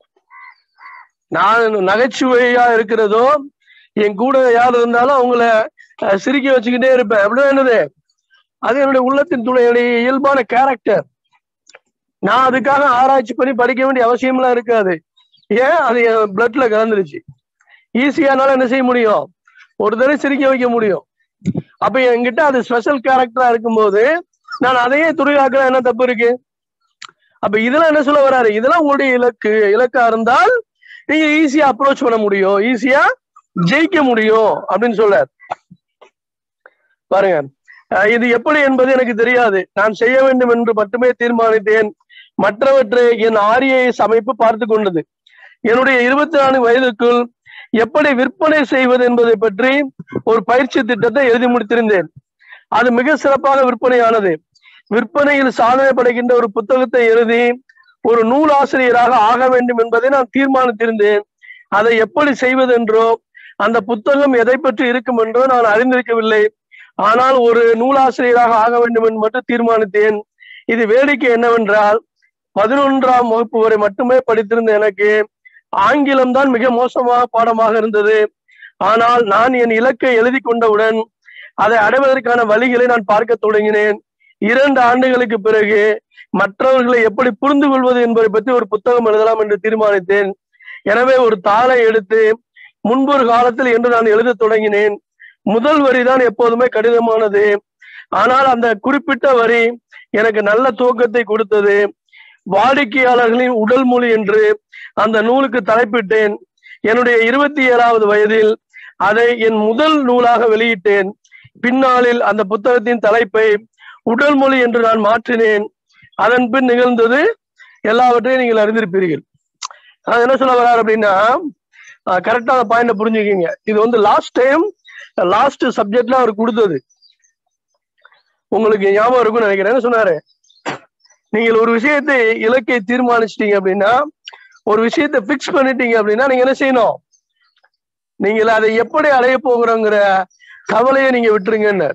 நான் நகைச்சுவையா இருக்கிறதோ என் கூட யார் இருந்தாலும் அவங்கள அஹ், சிரிக்க வச்சுக்கிட்டே இருப்பேன் அப்படிதான் என்னது அது என்னுடைய உள்ளத்தின் துணை என்னுடைய இயல்பான கேரக்டர் நான் அதுக்காக ஆராய்ச்சி பண்ணி படிக்க வேண்டிய அவசியம்லாம் இருக்காது ஏன் அது என் பிளட்ல கலந்துருச்சு ஈஸியானால என்ன செய்ய முடியும் ஒரு தடவை சிரிக்க வைக்க முடியும் அப்ப என்கிட்ட அது ஸ்பெஷல் கேரக்டரா இருக்கும்போது நான் அதையே துறையாக்குற என்ன தப்பு இருக்கு அப்ப இதெல்லாம் என்ன சொல்ல வராரு இதெல்லாம் உங்களுடைய இலக்கு இலக்கா இருந்தால் நீங்க ஈஸியா அப்ரோச் பண்ண முடியும் ஈஸியா ஜெயிக்க முடியும் அப்படின்னு சொல்றார் பாருங்க அஹ் இது எப்படி என்பது எனக்கு தெரியாது நான் செய்ய வேண்டும் என்று மட்டுமே தீர்மானித்தேன் மற்றவற்றை என் ஆர்ஐஎஸ் அமைப்பு பார்த்து கொண்டது என்னுடைய இருபத்தி நான்கு வயதுக்குள் எப்படி விற்பனை செய்வது என்பதை பற்றி ஒரு பயிற்சி திட்டத்தை எழுதி முடித்திருந்தேன் அது மிக சிறப்பாக விற்பனையானது விற்பனையில் சாதனை படைக்கின்ற ஒரு புத்தகத்தை எழுதி ஒரு நூல் ஆசிரியராக ஆக வேண்டும் என்பதை நான் தீர்மானித்திருந்தேன் அதை எப்படி செய்வதென்றோ அந்த புத்தகம் எதை பற்றி இருக்கும் என்றோ நான் அறிந்திருக்கவில்லை ஆனால் ஒரு நூலாசிரியராக ஆக வேண்டும் என்று மட்டும் தீர்மானித்தேன் இது வேடிக்கை என்னவென்றால் பதினொன்றாம் வகுப்பு வரை மட்டுமே படித்திருந்த எனக்கு ஆங்கிலம் தான் மிக மோசமாக பாடமாக இருந்தது ஆனால் நான் என் இலக்கை எழுதி கொண்டவுடன் அதை அடைவதற்கான வழிகளை நான் பார்க்க தொடங்கினேன் இரண்டு ஆண்டுகளுக்கு பிறகு மற்றவர்களை எப்படி புரிந்து கொள்வது என்பதை பற்றி ஒரு புத்தகம் எழுதலாம் என்று தீர்மானித்தேன் எனவே ஒரு தாளை எடுத்து முன்பொரு காலத்தில் என்று நான் எழுத தொடங்கினேன் முதல் வரிதான் எப்போதுமே கடினமானது ஆனால் அந்த குறிப்பிட்ட வரி எனக்கு நல்ல துவக்கத்தை கொடுத்தது வாடிக்கையாளர்களின் உடல் மொழி என்று அந்த நூலுக்கு தலைப்பிட்டேன் என்னுடைய இருபத்தி ஏழாவது வயதில் அதை என் முதல் நூலாக வெளியிட்டேன் பின்னாளில் அந்த புத்தகத்தின் தலைப்பை உடல் மொழி என்று நான் மாற்றினேன் அதன் பின் நிகழ்ந்தது எல்லாவற்றையும் நீங்கள் அறிந்திருப்பீர்கள் அது என்ன சொல்ல வர்றாரு அப்படின்னா கரெக்டா அந்த பாயிண்ட புரிஞ்சுக்கிங்க இது வந்து லாஸ்ட் டைம் லாஸ்ட் சப்ஜெக்ட்ல அவர் கொடுத்தது உங்களுக்கு ஞாபகம் இருக்கும்னு நினைக்கிறேன் என்ன சொன்னாரு நீங்கள் ஒரு விஷயத்தை இலக்கை தீர்மானிச்சிட்டீங்க அப்படின்னா ஒரு விஷயத்தை பிக்ஸ் பண்ணிட்டீங்க அப்படின்னா நீங்க என்ன செய்யணும் நீங்கள் அதை எப்படி அடைய போகிறோங்கிற கவலையை நீங்க விட்டுருங்கன்னு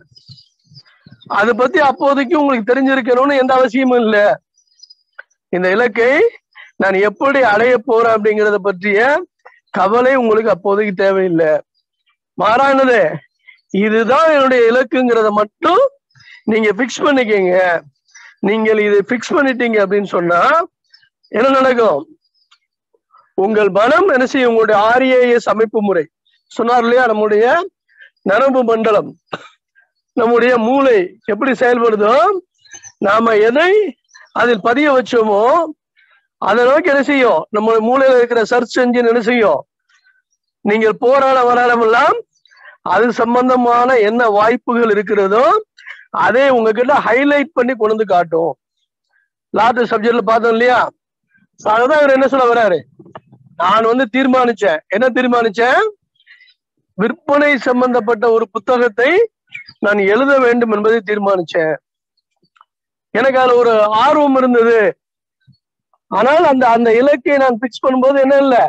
அதை பத்தி அப்போதைக்கு உங்களுக்கு தெரிஞ்சிருக்கணும்னு எந்த அவசியமும் இல்லை இந்த இலக்கை நான் எப்படி அடைய போறேன் அப்படிங்கறத பற்றிய கவலை உங்களுக்கு அப்போதைக்கு தேவையில்லை மாறானது இதுதான் என்னுடைய இலக்குங்கிறத மட்டும் நீங்க பிக்ஸ் பண்ணிக்கங்க நீங்கள் இதை பிக்ஸ் பண்ணிட்டீங்க அப்படின்னு சொன்னா என்ன நடக்கும் உங்கள் மனம் என்ன செய்யும் உங்களுடைய ஆர்ஏஎஸ் அமைப்பு முறை சொன்னார் இல்லையா நம்முடைய நரம்பு மண்டலம் நம்முடைய மூளை எப்படி செயல்படுதோ நாம எதை அதில் பதிய வச்சோமோ அதை நோக்கி என்ன செய்யும் நம்ம மூளையில இருக்கிற சர்ச் என்ஜின் என்ன செய்யும் நீங்கள் போராட வராடமெல்லாம் அது சம்பந்தமான என்ன வாய்ப்புகள் இருக்கிறதோ அதை உங்ககிட்ட ஹைலைட் பண்ணி கொண்டு வந்து காட்டும் லாஸ்ட் சப்ஜெக்ட்ல பார்த்தோம் இல்லையா So அதுதான் இவர் என்ன சொல்ல வர்றாரு நான் வந்து தீர்மானிச்சேன் என்ன தீர்மானிச்சேன் விற்பனை சம்பந்தப்பட்ட ஒரு புத்தகத்தை நான் எழுத வேண்டும் என்பதை தீர்மானிச்சேன் எனக்கு அதுல ஒரு ஆர்வம் இருந்தது ஆனால் அந்த அந்த இலக்கை நான் பிக்ஸ் பண்ணும்போது என்ன இல்ல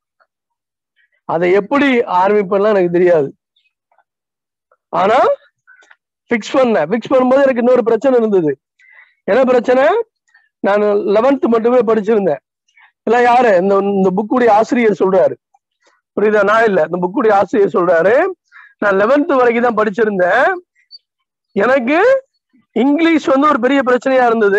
அதை எப்படி ஆரம்பிப்பேன்லாம் எனக்கு தெரியாது ஆனா பிக்ஸ் பண்ணேன் பிக்ஸ் பண்ணும்போது எனக்கு இன்னொரு பிரச்சனை இருந்தது என்ன பிரச்சனை நான் லெவன்த் மட்டுமே படிச்சிருந்தேன் இல்ல யாரு இந்த இந்த புக்குடைய ஆசிரியர் சொல்றாரு புரியுதா நான் இல்ல இந்த புக்குடைய ஆசிரியர் சொல்றாரு நான் லெவன்த் வரைக்கும் தான் படிச்சிருந்தேன் எனக்கு இங்கிலீஷ் வந்து ஒரு பெரிய பிரச்சனையா இருந்தது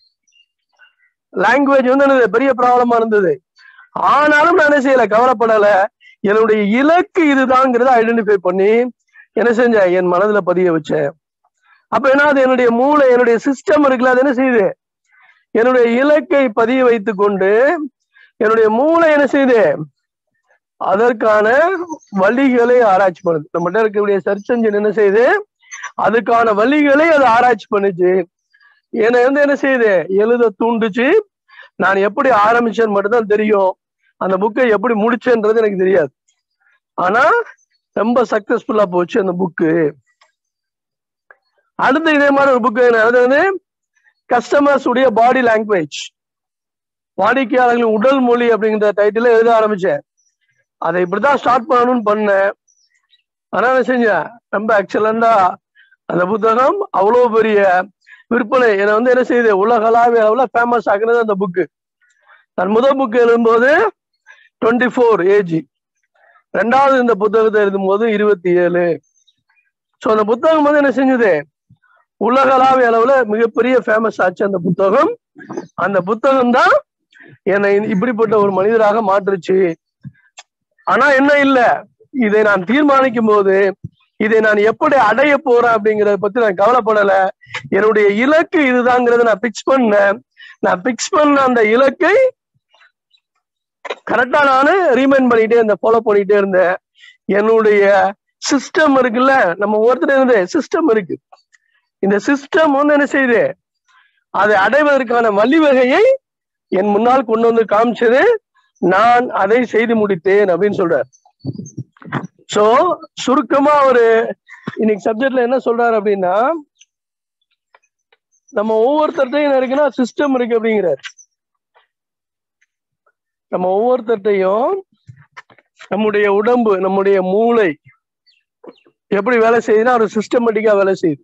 லாங்குவேஜ் வந்து எனக்கு பெரிய ப்ராப்ளமா இருந்தது ஆனாலும் நான் என்ன செய்யல கவலைப்படல என்னுடைய இலக்கு இதுதாங்கிறத ஐடென்டிஃபை பண்ணி என்ன செஞ்சேன் என் மனதுல பதிய வச்சேன் அப்ப என்ன அது என்னுடைய மூளை என்னுடைய சிஸ்டம் இருக்குல்ல அது என்ன செய்யுது என்னுடைய இலக்கை பதிய வைத்துக் கொண்டு என்னுடைய மூளை என்ன செய்யுது அதற்கான வழிகளை ஆராய்ச்சி பண்ணுது நம்மகிட்ட இருக்கக்கூடிய சர்ச் என்ஜின் என்ன செய்யுது அதுக்கான வழிகளை அது ஆராய்ச்சி பண்ணுச்சு என்னை வந்து என்ன செய்யுது எழுத தூண்டுச்சு நான் எப்படி ஆரம்பிச்சேன்னு மட்டும்தான் தெரியும் அந்த புக்கை எப்படி முடிச்சேன்றது எனக்கு தெரியாது ஆனா ரொம்ப சக்சஸ்ஃபுல்லா போச்சு அந்த புக்கு அடுத்து இதே மாதிரி ஒரு புக்கு அதாவது கஸ்டமர்ஸ் உடைய பாடி லாங்குவேஜ் வாடிக்கையாளர்களின் உடல் மொழி அப்படிங்கிற டைட்டில் எழுத ஆரம்பிச்சேன் அதை இப்படிதான் ஸ்டார்ட் பண்ணணும்னு பண்ணேன் ஆனா என்ன செஞ்சேன் ரொம்ப எக்ஸலண்டா அந்த புத்தகம் அவ்வளவு பெரிய விற்பனை என்னை வந்து என்ன செய்யுது உலகளாவிய அளவுல ஃபேமஸ் ஆகுனது அந்த புக்கு நான் முதல் புக்கு எழுதும்போது டுவெண்ட்டி ஃபோர் ஏஜ் ரெண்டாவது இந்த புத்தகத்தை எழுதும்போது இருபத்தி ஏழு ஸோ அந்த புத்தகம் வந்து என்ன செஞ்சது உலகளாவிய அளவுல மிகப்பெரிய ஃபேமஸ் ஆச்சு அந்த புத்தகம் அந்த புத்தகம் தான் என்னை இப்படிப்பட்ட ஒரு மனிதராக மாற்றுச்சு ஆனா என்ன இல்ல இதை நான் தீர்மானிக்கும் போது இதை நான் எப்படி அடைய போறேன் அப்படிங்கறத பத்தி நான் கவலைப்படல என்னுடைய இலக்கு இதுதாங்கிறத நான் பிக்ஸ் பண்ணேன் நான் பிக்ஸ் பண்ண அந்த இலக்கை கரெக்டா நானு ரீமைண்ட் பண்ணிட்டே இருந்தேன் ஃபாலோ பண்ணிட்டே இருந்தேன் என்னுடைய சிஸ்டம் இருக்குல்ல நம்ம ஒருத்தர் இருந்து சிஸ்டம் இருக்கு இந்த சிஸ்டம் வந்து என்ன செய்யுது அதை அடைவதற்கான வழிவகையை என் முன்னால் கொண்டு வந்து காமிச்சது நான் அதை செய்து முடித்தேன் அப்படின்னு சொல்றார் சோ சுருக்கமா ஒரு இன்னைக்கு சப்ஜெக்ட்ல என்ன சொல்றாரு அப்படின்னா நம்ம ஒவ்வொருத்தர்ட்டையும் என்ன இருக்குன்னா சிஸ்டம் இருக்கு அப்படிங்கிறார் நம்ம ஒவ்வொருத்தர்ட்டையும் நம்முடைய உடம்பு நம்முடைய மூளை எப்படி வேலை செய்யுதுன்னா ஒரு சிஸ்டமேட்டிக்கா வேலை செய்யுது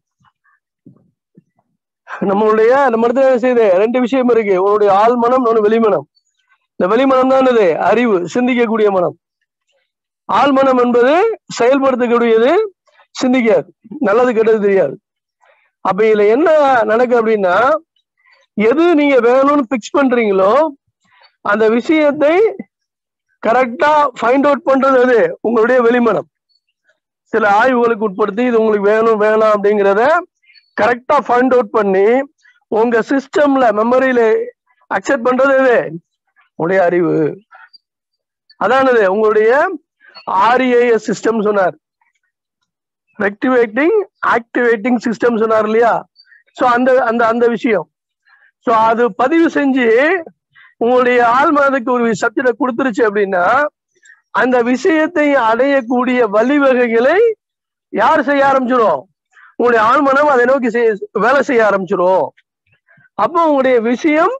நம்மளுடைய நம்ம இடத்துல என்ன செய்யுது ரெண்டு விஷயம் இருக்கு உன்னுடைய ஆள் மனம் ஒன்று வெளிமனம் இந்த வெளிமனம் தான் என்னது அறிவு சிந்திக்கக்கூடிய மனம் ஆள் மனம் என்பது செயல்படுத்தக்கூடியது சிந்திக்காது நல்லது கெட்டது தெரியாது அப்ப இதுல என்ன நடக்கு அப்படின்னா எது நீங்க வேணும்னு பிக்ஸ் பண்றீங்களோ அந்த விஷயத்தை கரெக்டா ஃபைண்ட் அவுட் பண்றது எது உங்களுடைய வெளிமனம் சில ஆய்வுகளுக்கு உட்படுத்தி இது உங்களுக்கு வேணும் வேணாம் அப்படிங்கிறத கரெக்டா ஃபைண்ட் அவுட் பண்ணி உங்க சிஸ்டம்ல மெமரியில அக்செப்ட் பண்றது எது உங்களுடைய அறிவு அதானது உங்களுடைய ஆர்ஏஎஸ் சிஸ்டம் சொன்னார் ரெக்டிவேட்டிங் ஆக்டிவேட்டிங் சிஸ்டம் சொன்னார் இல்லையா சோ அந்த அந்த அந்த விஷயம் சோ அது பதிவு செஞ்சு உங்களுடைய ஆள் மனதுக்கு ஒரு சப்ஜெக்ட கொடுத்துருச்சு அப்படின்னா அந்த விஷயத்தை அடையக்கூடிய வழிவகைகளை யார் செய்ய ஆரம்பிச்சிடும் உங்களுடைய ஆழ்மனம் அதை நோக்கி செய்ய வேலை செய்ய ஆரம்பிச்சிடும் அப்போ உங்களுடைய விஷயம்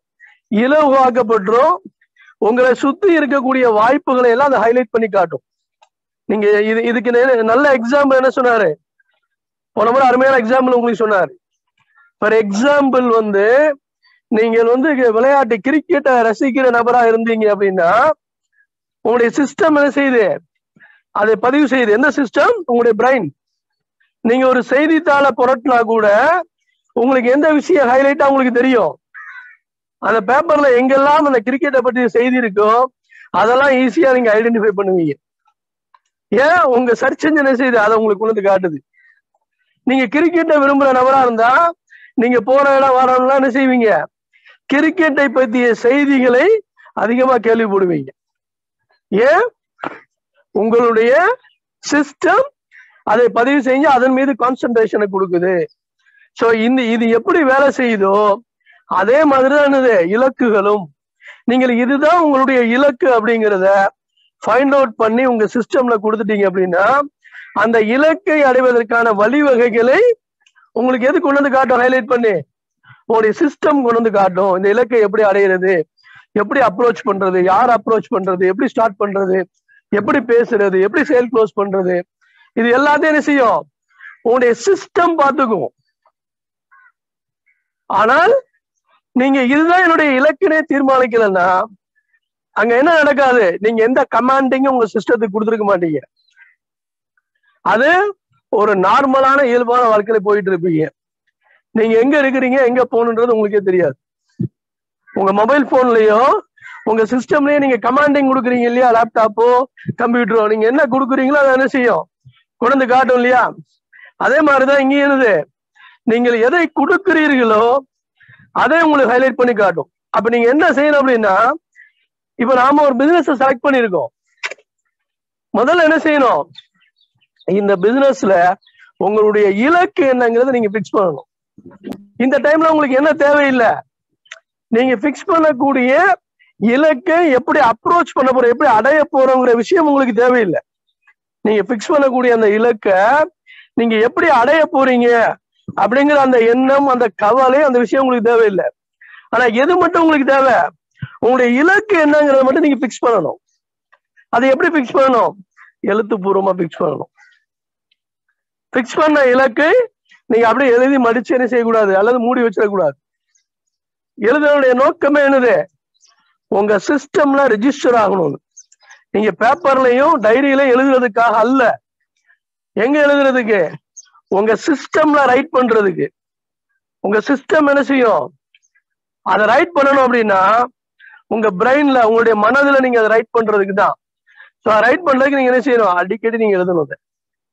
இலவாக்கப்பட்டுரும் உங்களை சுத்தி இருக்கக்கூடிய வாய்ப்புகளை எல்லாம் அதை ஹைலைட் பண்ணி காட்டும் நீங்க இது இதுக்கு நே- நல்ல எக்ஸாம்பிள் என்ன சொன்னாரு போன முறை அருமையான எக்ஸாம்பிள் உங்களுக்கு சொன்னாரு ஃபார் எக்ஸாம்பிள் வந்து நீங்கள் வந்து இங்க விளையாட்டு கிரிக்கெட்டை ரசிக்கிற நபரா இருந்தீங்க அப்படின்னா உங்களுடைய சிஸ்டம் என்ன செய்யுது அதை பதிவு செய்யுது எந்த சிஸ்டம் உங்களுடைய பிரைன் நீங்க ஒரு செய்தித்தாளை புரட்டினா கூட உங்களுக்கு எந்த விஷயம் ஹைலைட்டா உங்களுக்கு தெரியும் அந்த பேப்பர்ல எங்கெல்லாம் அந்த கிரிக்கெட்டை பற்றி செய்தி இருக்கோ அதெல்லாம் ஈஸியா நீங்க ஐடென்டிஃபை பண்ணுவீங்க ஏன் உங்க சர்ச் இன்ஜின் என்ன செய்யுது அதை உங்களுக்கு கொண்டு வந்து காட்டுது நீங்க கிரிக்கெட்டை விரும்புற நபரா இருந்தா நீங்க போற இடம் வரலாம் என்ன செய்வீங்க கிரிக்கெட்டை பற்றிய செய்திகளை அதிகமா கேள்விப்படுவீங்க ஏன் உங்களுடைய சிஸ்டம் அதை பதிவு செஞ்சு அதன் மீது கான்சென்ட்ரேஷனை கொடுக்குது சோ இந்த இது எப்படி வேலை செய்யுதோ அதே மாதிரிதான் என்னது இலக்குகளும் நீங்கள் இதுதான் உங்களுடைய இலக்கு அப்படிங்கிறத ஃபைண்ட் அவுட் பண்ணி உங்க சிஸ்டம்ல கொடுத்துட்டீங்க அப்படின்னா அந்த இலக்கை அடைவதற்கான வழிவகைகளை உங்களுக்கு எது கொண்டு வந்து காட்டும் ஹைலைட் பண்ணி உங்களுடைய சிஸ்டம் கொண்டு வந்து காட்டும் இந்த இலக்கை எப்படி அடையிறது எப்படி அப்ரோச் பண்றது யார் அப்ரோச் பண்றது எப்படி ஸ்டார்ட் பண்றது எப்படி பேசுறது எப்படி சேல் க்ளோஸ் பண்றது இது எல்லாத்தையும் என்ன செய்யும் உங்களுடைய சிஸ்டம் பார்த்துக்கும் ஆனால் நீங்க இதுதான் என்னுடைய இலக்கினை தீர்மானிக்கலன்னா அங்க என்ன நடக்காது நீங்க எந்த கமாண்டிங்கும் உங்க சிஸ்டத்துக்கு கொடுத்துருக்க மாட்டீங்க அது ஒரு நார்மலான இயல்பான வாழ்க்கையில போயிட்டு இருப்பீங்க நீங்க எங்க இருக்கிறீங்க எங்க போகணுன்றது உங்களுக்கே தெரியாது உங்க மொபைல் போன்லயோ உங்க சிஸ்டம்லயே நீங்க கமாண்டிங் கொடுக்குறீங்க இல்லையா லேப்டாப்போ கம்ப்யூட்டரோ நீங்க என்ன கொடுக்குறீங்களோ அதை என்ன செய்யும் கொண்டு வந்து காட்டும் இல்லையா அதே மாதிரிதான் இங்க என்னது நீங்கள் எதை கொடுக்கிறீர்களோ அதை உங்களுக்கு ஹைலைட் பண்ணி காட்டும் அப்ப நீங்க என்ன செய்யணும் அப்படின்னா இப்ப நாம ஒரு பிசினஸ் செலக்ட் பண்ணிருக்கோம் முதல்ல என்ன செய்யணும் இந்த பிசினஸ்ல உங்களுடைய இலக்கு என்னங்கிறத நீங்க பிக்ஸ் பண்ணணும் இந்த டைம்ல உங்களுக்கு என்ன தேவையில்லை நீங்க பிக்ஸ் பண்ணக்கூடிய இலக்கை எப்படி அப்ரோச் பண்ண போறோம் எப்படி அடைய போறோங்கிற விஷயம் உங்களுக்கு தேவையில்லை நீங்க பிக்ஸ் பண்ணக்கூடிய அந்த இலக்கை நீங்க எப்படி அடைய போறீங்க அப்படிங்கிற அந்த எண்ணம் அந்த கவலை அந்த விஷயம் உங்களுக்கு தேவையில்லை ஆனா எது மட்டும் உங்களுக்கு தேவை உங்களுடைய இலக்கு என்னங்கிறத மட்டும் நீங்க பிக்ஸ் பண்ணணும் அதை எப்படி பிக்ஸ் பண்ணணும் எழுத்துப்பூர்வமா பிக்ஸ் பண்ணணும் பிக்ஸ் பண்ண இலக்கு நீங்க அப்படியே எழுதி மடிச்சு என்ன செய்யக்கூடாது அல்லது மூடி வச்சிடக்கூடாது எழுதுனுடைய நோக்கமே என்னது உங்க சிஸ்டம்ல ரெஜிஸ்டர் ஆகணும் நீங்க பேப்பர்லயும் டைரியில எழுதுறதுக்காக அல்ல எங்க எழுதுறதுக்கு உங்க சிஸ்டம்ல ரைட் பண்றதுக்கு உங்க சிஸ்டம் என்ன செய்யும் அதை ரைட் பண்ணணும் அப்படின்னா உங்க பிரெயின்ல உங்களுடைய மனதுல நீங்க அதை ரைட் பண்றதுக்கு தான் ஸோ ரைட் பண்றதுக்கு நீங்க என்ன செய்யணும் அடிக்கடி நீங்க எழுதணும் அதை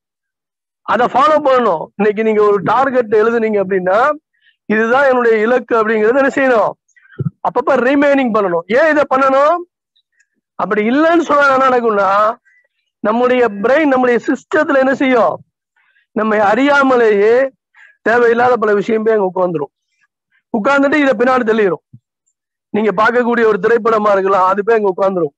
அதை ஃபாலோ பண்ணணும் இன்னைக்கு நீங்க ஒரு டார்கெட் எழுதுனீங்க அப்படின்னா இதுதான் என்னுடைய இலக்கு அப்படிங்கறது என்ன செய்யணும் அப்பப்ப ரீமைனிங் பண்ணணும் ஏன் இதை பண்ணணும் அப்படி இல்லைன்னு சொன்னா என்ன நடக்கும்னா நம்முடைய பிரெயின் நம்முடைய சிஸ்டத்துல என்ன செய்யும் நம்ம அறியாமலேயே தேவையில்லாத பல விஷயம் போய் அங்க உட்காந்துரும் உட்கார்ந்துட்டு இதை பின்னாடி தள்ளிடும் நீங்க பார்க்கக்கூடிய ஒரு திரைப்படமா இருக்கலாம் அது போய் அங்க உட்காந்துரும்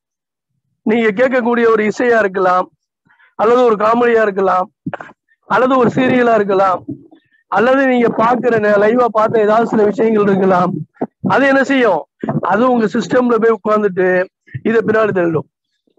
நீங்க கேட்கக்கூடிய ஒரு இசையா இருக்கலாம் அல்லது ஒரு காமெடியா இருக்கலாம் அல்லது ஒரு சீரியலா இருக்கலாம் அல்லது நீங்க பாக்குற லைவா பார்த்த ஏதாவது சில விஷயங்கள் இருக்கலாம் அது என்ன செய்யும் அது உங்க சிஸ்டம்ல போய் உட்கார்ந்துட்டு இதை பின்னாடி தள்ளிடும்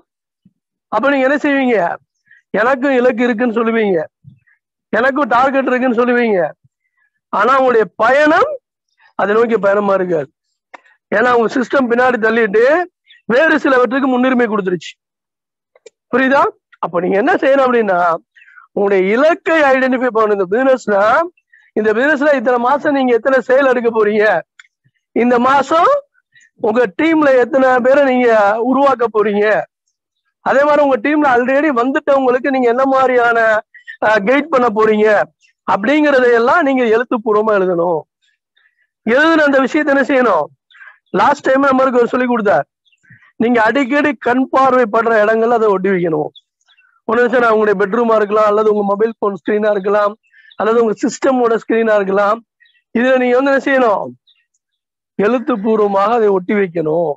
அப்ப நீங்க என்ன செய்வீங்க எனக்கும் இலக்கு இருக்குன்னு சொல்லுவீங்க எனக்கும் டார்கெட் இருக்குன்னு சொல்லுவீங்க ஆனா உங்களுடைய பயணம் அதை நோக்கி பயணமா இருக்காது ஏன்னா உங்க சிஸ்டம் பின்னாடி தள்ளிட்டு வேறு சிலவற்றுக்கு முன்னுரிமை கொடுத்துருச்சு புரியுதா அப்ப நீங்க என்ன செய்யணும் அப்படின்னா உங்களுடைய இலக்கை ஐடென்டிஃபை பண்ணணும் இந்த பிசினஸ்னா இந்த பிசினஸ்ல இத்தனை மாசம் நீங்க எத்தனை செயல் எடுக்க போறீங்க இந்த மாசம் உங்க டீம்ல எத்தனை பேரை நீங்க உருவாக்க போறீங்க அதே மாதிரி உங்க டீம்ல ஆல்ரெடி வந்துட்டவங்களுக்கு நீங்க என்ன மாதிரியான கைட் பண்ண போறீங்க அப்படிங்கறதையெல்லாம் நீங்க எழுத்துப்பூர்வமா எழுதணும் எழுதுன அந்த விஷயத்தை என்ன செய்யணும் லாஸ்ட் டைம் நம்மளுக்கு ஒரு சொல்லி கொடுத்தார் நீங்க அடிக்கடி கண் பார்வைப்படுற இடங்கள்ல அதை ஒட்டி வைக்கணும் ஒன்று சார் உங்களுடைய பெட்ரூமா இருக்கலாம் அல்லது உங்க மொபைல் போன் ஸ்கிரீனா இருக்கலாம் அல்லது உங்க சிஸ்டமோட ஸ்கிரீனா இருக்கலாம் இதுல நீங்க வந்து என்ன செய்யணும் எழுத்துப்பூர்வமாக அதை ஒட்டி வைக்கணும்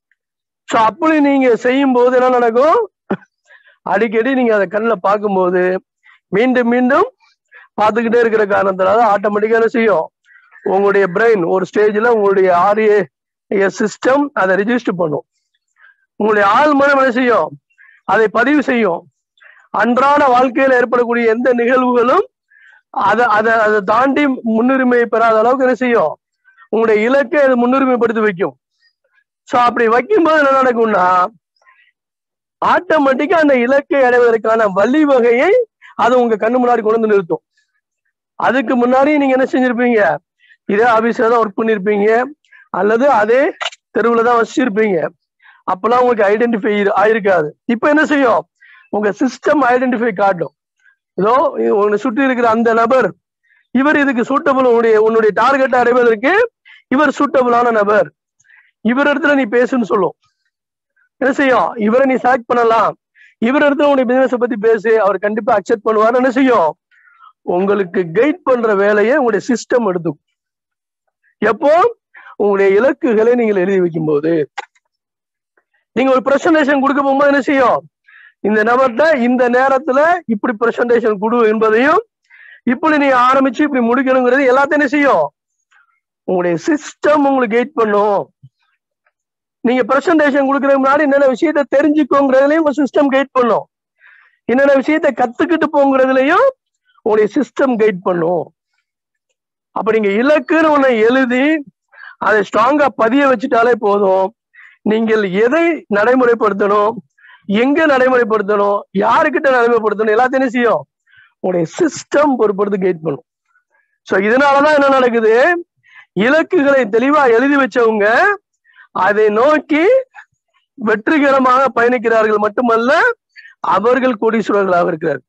ஸோ அப்படி நீங்க செய்யும் போது என்ன நடக்கும் அடிக்கடி நீங்க அதை கண்ணில் பார்க்கும்போது மீண்டும் மீண்டும் பார்த்துக்கிட்டே இருக்கிற காரணத்தினால ஆட்டோமேட்டிக்கா என்ன செய்யும் உங்களுடைய பிரெயின் ஒரு ஸ்டேஜ்ல உங்களுடைய ஆர்ஏ சிஸ்டம் அதை ரிஜிஸ்டர் பண்ணும் உங்களுடைய ஆள் மனம் என்ன செய்யும் அதை பதிவு செய்யும் அன்றாட வாழ்க்கையில ஏற்படக்கூடிய எந்த நிகழ்வுகளும் அதை அதை அதை தாண்டி முன்னுரிமை பெறாத அளவுக்கு என்ன செய்யும் உங்களுடைய இலக்கை அது முன்னுரிமைப்படுத்தி வைக்கும் சோ அப்படி வைக்கும்போது என்ன நடக்கும்னா ஆட்டோமேட்டிக்கா அந்த இலக்கை அடைவதற்கான வழிவகையை அது உங்க கண்ணு முன்னாடி கொண்டு வந்து நிறுத்தும் அதுக்கு முன்னாடி நீங்க என்ன செஞ்சிருப்பீங்க இதே ஆபீஸ்ல தான் ஒர்க் பண்ணிருப்பீங்க அல்லது அதே தெருவுல தான் வச்சிருப்பீங்க அப்பெல்லாம் உங்களுக்கு ஐடென்டிஃபை ஆயிருக்காது இப்ப என்ன செய்யும் உங்க சிஸ்டம் ஐடென்டிஃபை காட்டும் இதோ உன்னை சுற்றி இருக்கிற அந்த நபர் இவர் இதுக்கு சூட்டபிள் உன்னுடைய உன்னுடைய டார்கெட் அடைவதற்கு இவர் சூட்டபிளான நபர் இவர் இடத்துல நீ பேசுன்னு சொல்லும் என்ன செய்யும் இவரை நீ செலக்ட் பண்ணலாம் இவர் இடத்துல உன்னுடைய பிசினஸ் பத்தி பேசு அவர் கண்டிப்பா அக்செப்ட் பண்ணுவார் என்ன செய்யும் உங்களுக்கு கைட் பண்ற வேலையை உங்களுடைய சிஸ்டம் எடுத்துக்கும் எப்போ உங்களுடைய இலக்குகளை நீங்கள் எழுதி வைக்கும் போது நீங்க ஒரு பிரசன்டேஷன் கொடுக்க போகும்போது என்ன செய்யும் இந்த நபர்கிட்ட இந்த நேரத்துல இப்படி பிரசன்டேஷன் கொடு என்பதையும் இப்படி நீ ஆரம்பிச்சு இப்படி முடிக்கணுங்கிறது எல்லாத்தையும் என்ன செய்யும் உங்களுடைய சிஸ்டம் உங்களுக்கு கைட் பண்ணும் நீங்க பிரசன்டேஷன் கொடுக்கறதுக்கு முன்னாடி என்னென்ன விஷயத்த தெரிஞ்சுக்கோங்கிறதுலயும் உங்க சிஸ்டம் கைட் பண்ணும் என்னென்ன விஷயத்த கத்துக்கிட்டு போங்கிறதுலயும் உங்களுடைய சிஸ்டம் கைட் பண்ணும் அப்ப நீங்க இலக்குன்னு ஒண்ணு எழுதி அதை ஸ்ட்ராங்கா பதிய வச்சுட்டாலே போதும் நீங்கள் எதை நடைமுறைப்படுத்தணும் எங்க நடைமுறைப்படுத்தணும் யாருக்கிட்ட நடைமுறைப்படுத்தணும் எல்லாத்தையும் என்ன செய்யும் உங்களுடைய சிஸ்டம் பொறுப்படுத்து கைட் பண்ணும் சோ இதனாலதான் என்ன நடக்குது இலக்குகளை தெளிவா எழுதி வச்சவங்க அதை நோக்கி வெற்றிகரமாக பயணிக்கிறார்கள் மட்டுமல்ல அவர்கள் கோடீஸ்வரர்களாக இருக்கிறார்கள்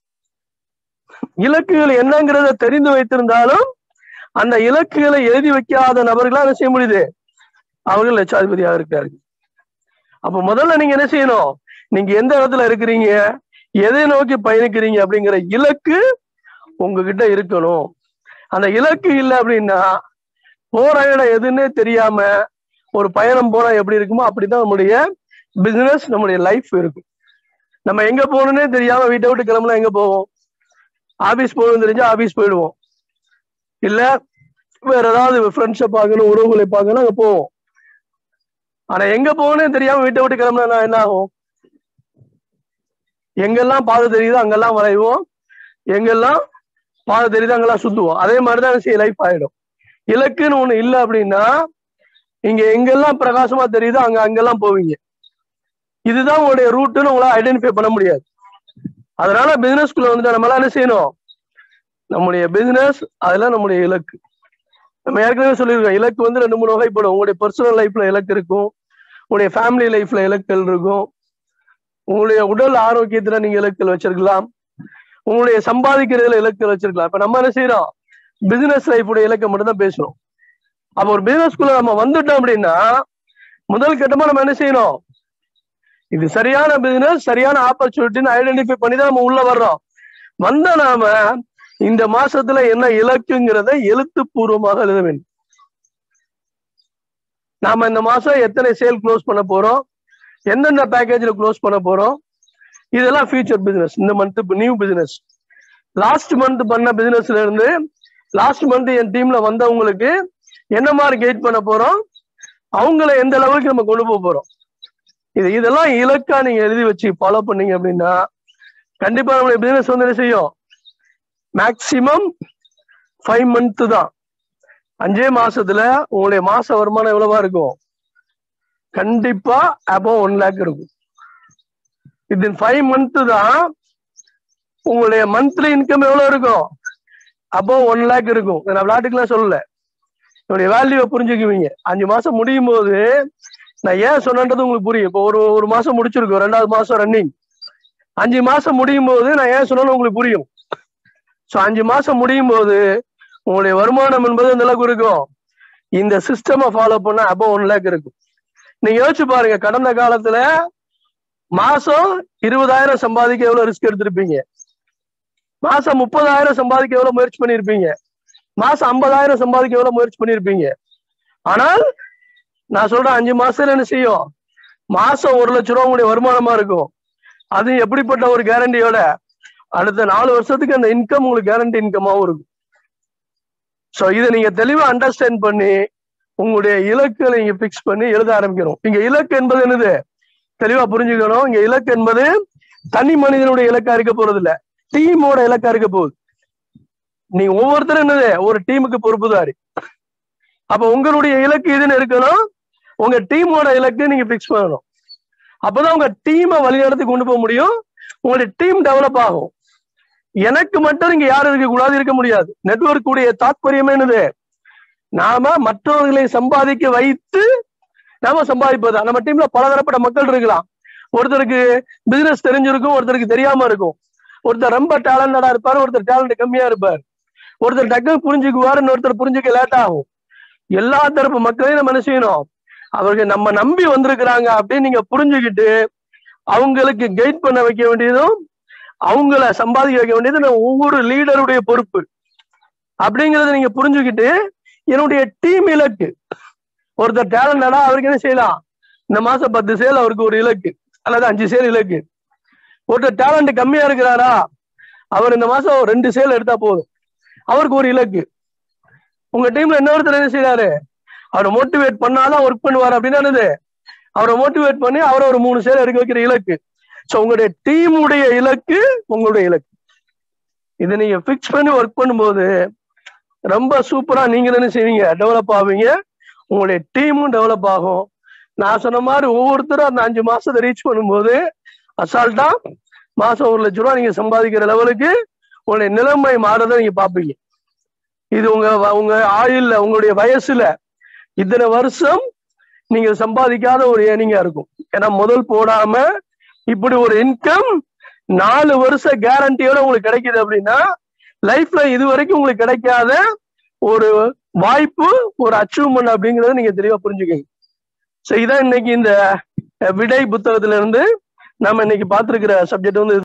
இலக்குகள் என்னங்கிறத தெரிந்து வைத்திருந்தாலும் அந்த இலக்குகளை எழுதி வைக்காத நபர்களா என்ன செய்ய முடியுது அவர்கள் லட்சாதிபதியாக இருக்கிறார்கள் அப்ப முதல்ல நீங்க என்ன செய்யணும் நீங்க எந்த இடத்துல இருக்கிறீங்க எதை நோக்கி பயணிக்கிறீங்க அப்படிங்கிற இலக்கு உங்ககிட்ட இருக்கணும் அந்த இலக்கு இல்லை அப்படின்னா போற இடம் எதுன்னே தெரியாம ஒரு பயணம் போனா எப்படி இருக்குமோ அப்படிதான் நம்முடைய பிசினஸ் நம்முடைய லைஃப் இருக்கும் நம்ம எங்க போகணும்னே தெரியாம வீட்டை விட்டு கிளம்புனா எங்க போவோம் ஆபீஸ் போகணும்னு தெரிஞ்சா ஆபீஸ் போயிடுவோம் இல்ல வேற ஏதாவது ஃப்ரெண்ட்ஸை பார்க்கணும் உறவுகளை பார்க்கணும் அங்க போவோம் ஆனா எங்க போகணும்னு தெரியாம வீட்டை விட்டு கிளம்புனா என்ன ஆகும் எங்கெல்லாம் பாதை தெரியுதோ அங்கெல்லாம் வரைவோம் எங்கெல்லாம் பாதை தெரியுதோ அங்கெல்லாம் சுத்துவோம் அதே மாதிரிதான் செய்ய லைஃப் ஆயிடும் இலக்குன்னு ஒண்ணு இல்லை அப்படின்னா இங்க எங்கெல்லாம் பிரகாசமா தெரியுதோ அங்க அங்கெல்லாம் போவீங்க இதுதான் உங்களுடைய ரூட்டுன்னு உங்களால ஐடென்டிஃபை பண்ண முடியாது அதனால பிசினஸ்குள்ள வந்துட்டு நம்மளால என்ன செய்யணும் நம்முடைய பிசினஸ் அதுல நம்முடைய இலக்கு நம்ம ஏற்கனவே சொல்லியிருக்கோம் இலக்கு வந்து ரெண்டு மூணு வகைப்படும் உங்களுடைய பர்சனல் லைஃப்ல இலக்கு இருக்கும் உங்களுடைய ஃபேமிலி லைஃப்ல இலக்குகள் இருக்கும் உங்களுடைய உடல் ஆரோக்கியத்துல நீங்க இலக்குகள் வச்சிருக்கலாம் உங்களுடைய சம்பாதிக்கிறதுல இலக்குகள் வச்சிருக்கலாம் இப்ப நம்ம என்ன செய்யறோம் பிசினஸ் லைஃபுடைய இலக்கை மட்டும் தான் பேசுறோம் அப்ப ஒரு பிசினஸ்குள்ள நம்ம வந்துட்டோம் அப்படின்னா முதல் கட்டமா நம்ம என்ன செய்யணும் இது சரியான பிசினஸ் சரியான ஆப்பர்ச்சுனிட்டின்னு ஐடென்டிஃபை பண்ணி தான் நம்ம உள்ள வர்றோம் வந்த நாம இந்த மாசத்துல என்ன இலக்குங்கிறத எழுத்துப்பூர்வமாக எழுத வேண்டும் நாம இந்த மாசம் எத்தனை சேல் க்ளோஸ் பண்ண போறோம் எந்தெந்த பேக்கேஜ்ல க்ளோஸ் பண்ண போறோம் இதெல்லாம் ஃபியூச்சர் பிசினஸ் இந்த month new business last month பண்ண பிசினஸ்ல இருந்து லாஸ்ட் மந்த் என் டீம்ல வந்தவங்களுக்கு என்ன மாதிரி கைட் பண்ண போறோம் அவங்கள எந்த லெவலுக்கு நம்ம கொண்டு போக போறோம் இது இதெல்லாம் இலக்கா நீங்க எழுதி வச்சு ஃபாலோ பண்ணீங்க அப்படின்னா கண்டிப்பா நம்மளுடைய பிசினஸ் வந்து என்ன செய்யும் மேக்சிமம் ஃபைவ் மந்த் தான் அஞ்சே மாசத்துல உங்களுடைய மாச வருமானம் எவ்வளவா இருக்கும் கண்டிப்பா அபவ் ஒன் லேக் இருக்கும் வித்தின் ஃபைவ் மந்த் தான் உங்களுடைய மந்த்லி இன்கம் எவ்வளவு இருக்கும் அபவ் ஒன் லேக் இருக்கும் நான் விளையாட்டுக்கெல்லாம் சொல்லல என்னுடைய வேல்யூவை புரிஞ்சுக்குவீங்க அஞ்சு மாசம் முடியும் போது நான் ஏன் சொன்னது உங்களுக்கு புரியும் இப்போ ஒரு ஒரு மாசம் முடிச்சிருக்கோம் ரெண்டாவது மாசம் ரன்னிங் அஞ்சு மாசம் முடியும் போது நான் ஏன் சொன்னேன்னு உங்களுக்கு புரியும் ஸோ அஞ்சு மாசம் முடியும் போது உங்களுடைய வருமானம் என்பது அந்த அளவுக்கு இருக்கும் இந்த சிஸ்டமை ஃபாலோ பண்ண அப்போ ஒன் லேக் இருக்கும் நீங்க யோசிச்சு பாருங்க கடந்த காலத்துல மாசம் இருபதாயிரம் சம்பாதிக்க எவ்வளவு ரிஸ்க் எடுத்திருப்பீங்க மாசம் முப்பதாயிரம் சம்பாதிக்க எவ்வளவு முயற்சி பண்ணிருப்பீங்க மாசம் ஐம்பதாயிரம் சம்பாதிக்க எவ்வளவு முயற்சி பண்ணிருப்பீங்க ஆனால் நான் சொல்றேன் அஞ்சு மாசத்துல என்ன செய்யும் மாசம் ஒரு லட்ச ரூபா உங்களுடைய வருமானமா இருக்கும் அது எப்படிப்பட்ட ஒரு கேரண்டியோட அடுத்த நாலு வருஷத்துக்கு அந்த இன்கம் உங்களுக்கு கேரண்டி இன்கமாவும் இருக்கும் சோ இதை நீங்க தெளிவா அண்டர்ஸ்டாண்ட் பண்ணி உங்களுடைய இலக்குகளை நீங்க பிக்ஸ் பண்ணி எழுத ஆரம்பிக்கணும் இங்க இலக்கு என்பது என்னது தெளிவா புரிஞ்சுக்கணும் இங்க இலக்கு என்பது தனி மனிதனுடைய இலக்கா இருக்க போறது இல்ல டீமோட இலக்கா இருக்க போகுது நீங்க ஒவ்வொருத்தரும் என்னது ஒரு டீமுக்கு பொறுப்புதாரி அப்ப உங்களுடைய இலக்கு எதுன்னு இருக்கணும் உங்க டீமோட இலக்கு நீங்க பிக்ஸ் பண்ணணும் அப்பதான் உங்க டீமை வழிநடத்தி கொண்டு போக முடியும் உங்களுடைய டீம் டெவலப் ஆகும் எனக்கு மட்டும் இங்க யாரும் இருக்க கூடாது இருக்க முடியாது நெட்வொர்க் உடைய தாற்பயமே என்னது நாம மற்றவர்களை சம்பாதிக்க வைத்து நாம சம்பாதிப்பது நம்ம டீம்ல பலதரப்பட்ட மக்கள் இருக்கலாம் ஒருத்தருக்கு பிசினஸ் தெரிஞ்சிருக்கும் ஒருத்தருக்கு தெரியாம இருக்கும் ஒருத்தர் ரொம்ப டேலண்டடா இருப்பாரு ஒருத்தர் டேலண்ட் கம்மியா இருப்பார் ஒருத்தர் டக்குன்னு புரிஞ்சுக்குவாரு இன்னொருத்தர் புரிஞ்சுக்க லேட் ஆகும் எல்லா தரப்பு மக்களையும் நம்ம என்ன செய்யணும் அவர்கள் நம்ம நம்பி வந்திருக்கிறாங்க அப்படின்னு நீங்க புரிஞ்சுக்கிட்டு அவங்களுக்கு கைட் பண்ண வைக்க வேண்டியதும் அவங்கள சம்பாதிக்க வைக்க வேண்டியது நம்ம ஒவ்வொரு லீடருடைய பொறுப்பு அப்படிங்கறத நீங்க புரிஞ்சுக்கிட்டு என்னுடைய டீம் இலக்கு ஒருத்தர் டேலண்டடா அவருக்கு என்ன செய்யலாம் இந்த மாசம் பத்து சேல் அவருக்கு ஒரு இலக்கு அல்லது அஞ்சு சேல் இலக்கு ஒருத்தர் டேலண்ட் கம்மியா இருக்கிறாரா அவர் இந்த மாசம் ரெண்டு சேல் எடுத்தா போதும் அவருக்கு ஒரு இலக்கு உங்க டீம்ல இன்னொருத்தர் என்ன செய்யறாரு அவரை மோட்டிவேட் பண்ணாதான் ஒர்க் பண்ணுவார் அப்படின்னா என்னது அவரை மோட்டிவேட் பண்ணி அவரை ஒரு மூணு சேல் எடுக்க வைக்கிற இலக்கு சோ உங்களுடைய டீமுடைய இலக்கு உங்களுடைய இலக்கு இதை நீங்க ஃபிக்ஸ் பண்ணி ஒர்க் பண்ணும்போது ரொம்ப சூப்பரா நீங்க என்ன செய்வீங்க டெவலப் ஆவீங்க உங்களுடைய டீமும் டெவலப் ஆகும் நான் சொன்ன மாதிரி ஒவ்வொருத்தரும் அந்த அஞ்சு மாசத்தை ரீச் பண்ணும்போது அசால்ட்டா மாசம் ஒரு லட்ச ரூபா நீங்க சம்பாதிக்கிற லெவலுக்கு உங்களுடைய நிலைமை மாறதை நீங்க பாப்பீங்க இது உங்க வ- உங்க ஆயுள்ல உங்களுடைய வயசுல இத்தனை வருஷம் நீங்க சம்பாதிக்காத ஒரு ஏர்னிங்கா இருக்கும் ஏன்னா முதல் போடாம இப்படி ஒரு இன்கம் நாலு வருஷ கேரண்டியோட உங்களுக்கு கிடைக்குது அப்படின்னா லைஃப்ல இது வரைக்கும் உங்களுக்கு கிடைக்காத ஒரு வாய்ப்பு ஒரு அச்சீவ்மெண்ட் அப்படிங்கறத நீங்க தெளிவா புரிஞ்சுக்கங்க சோ இதான் இன்னைக்கு இந்த அஹ், விடை புத்தகத்துல இருந்து நம்ம இன்னைக்கு பார்த்திருக்கிற சப்ஜெக்ட் வந்து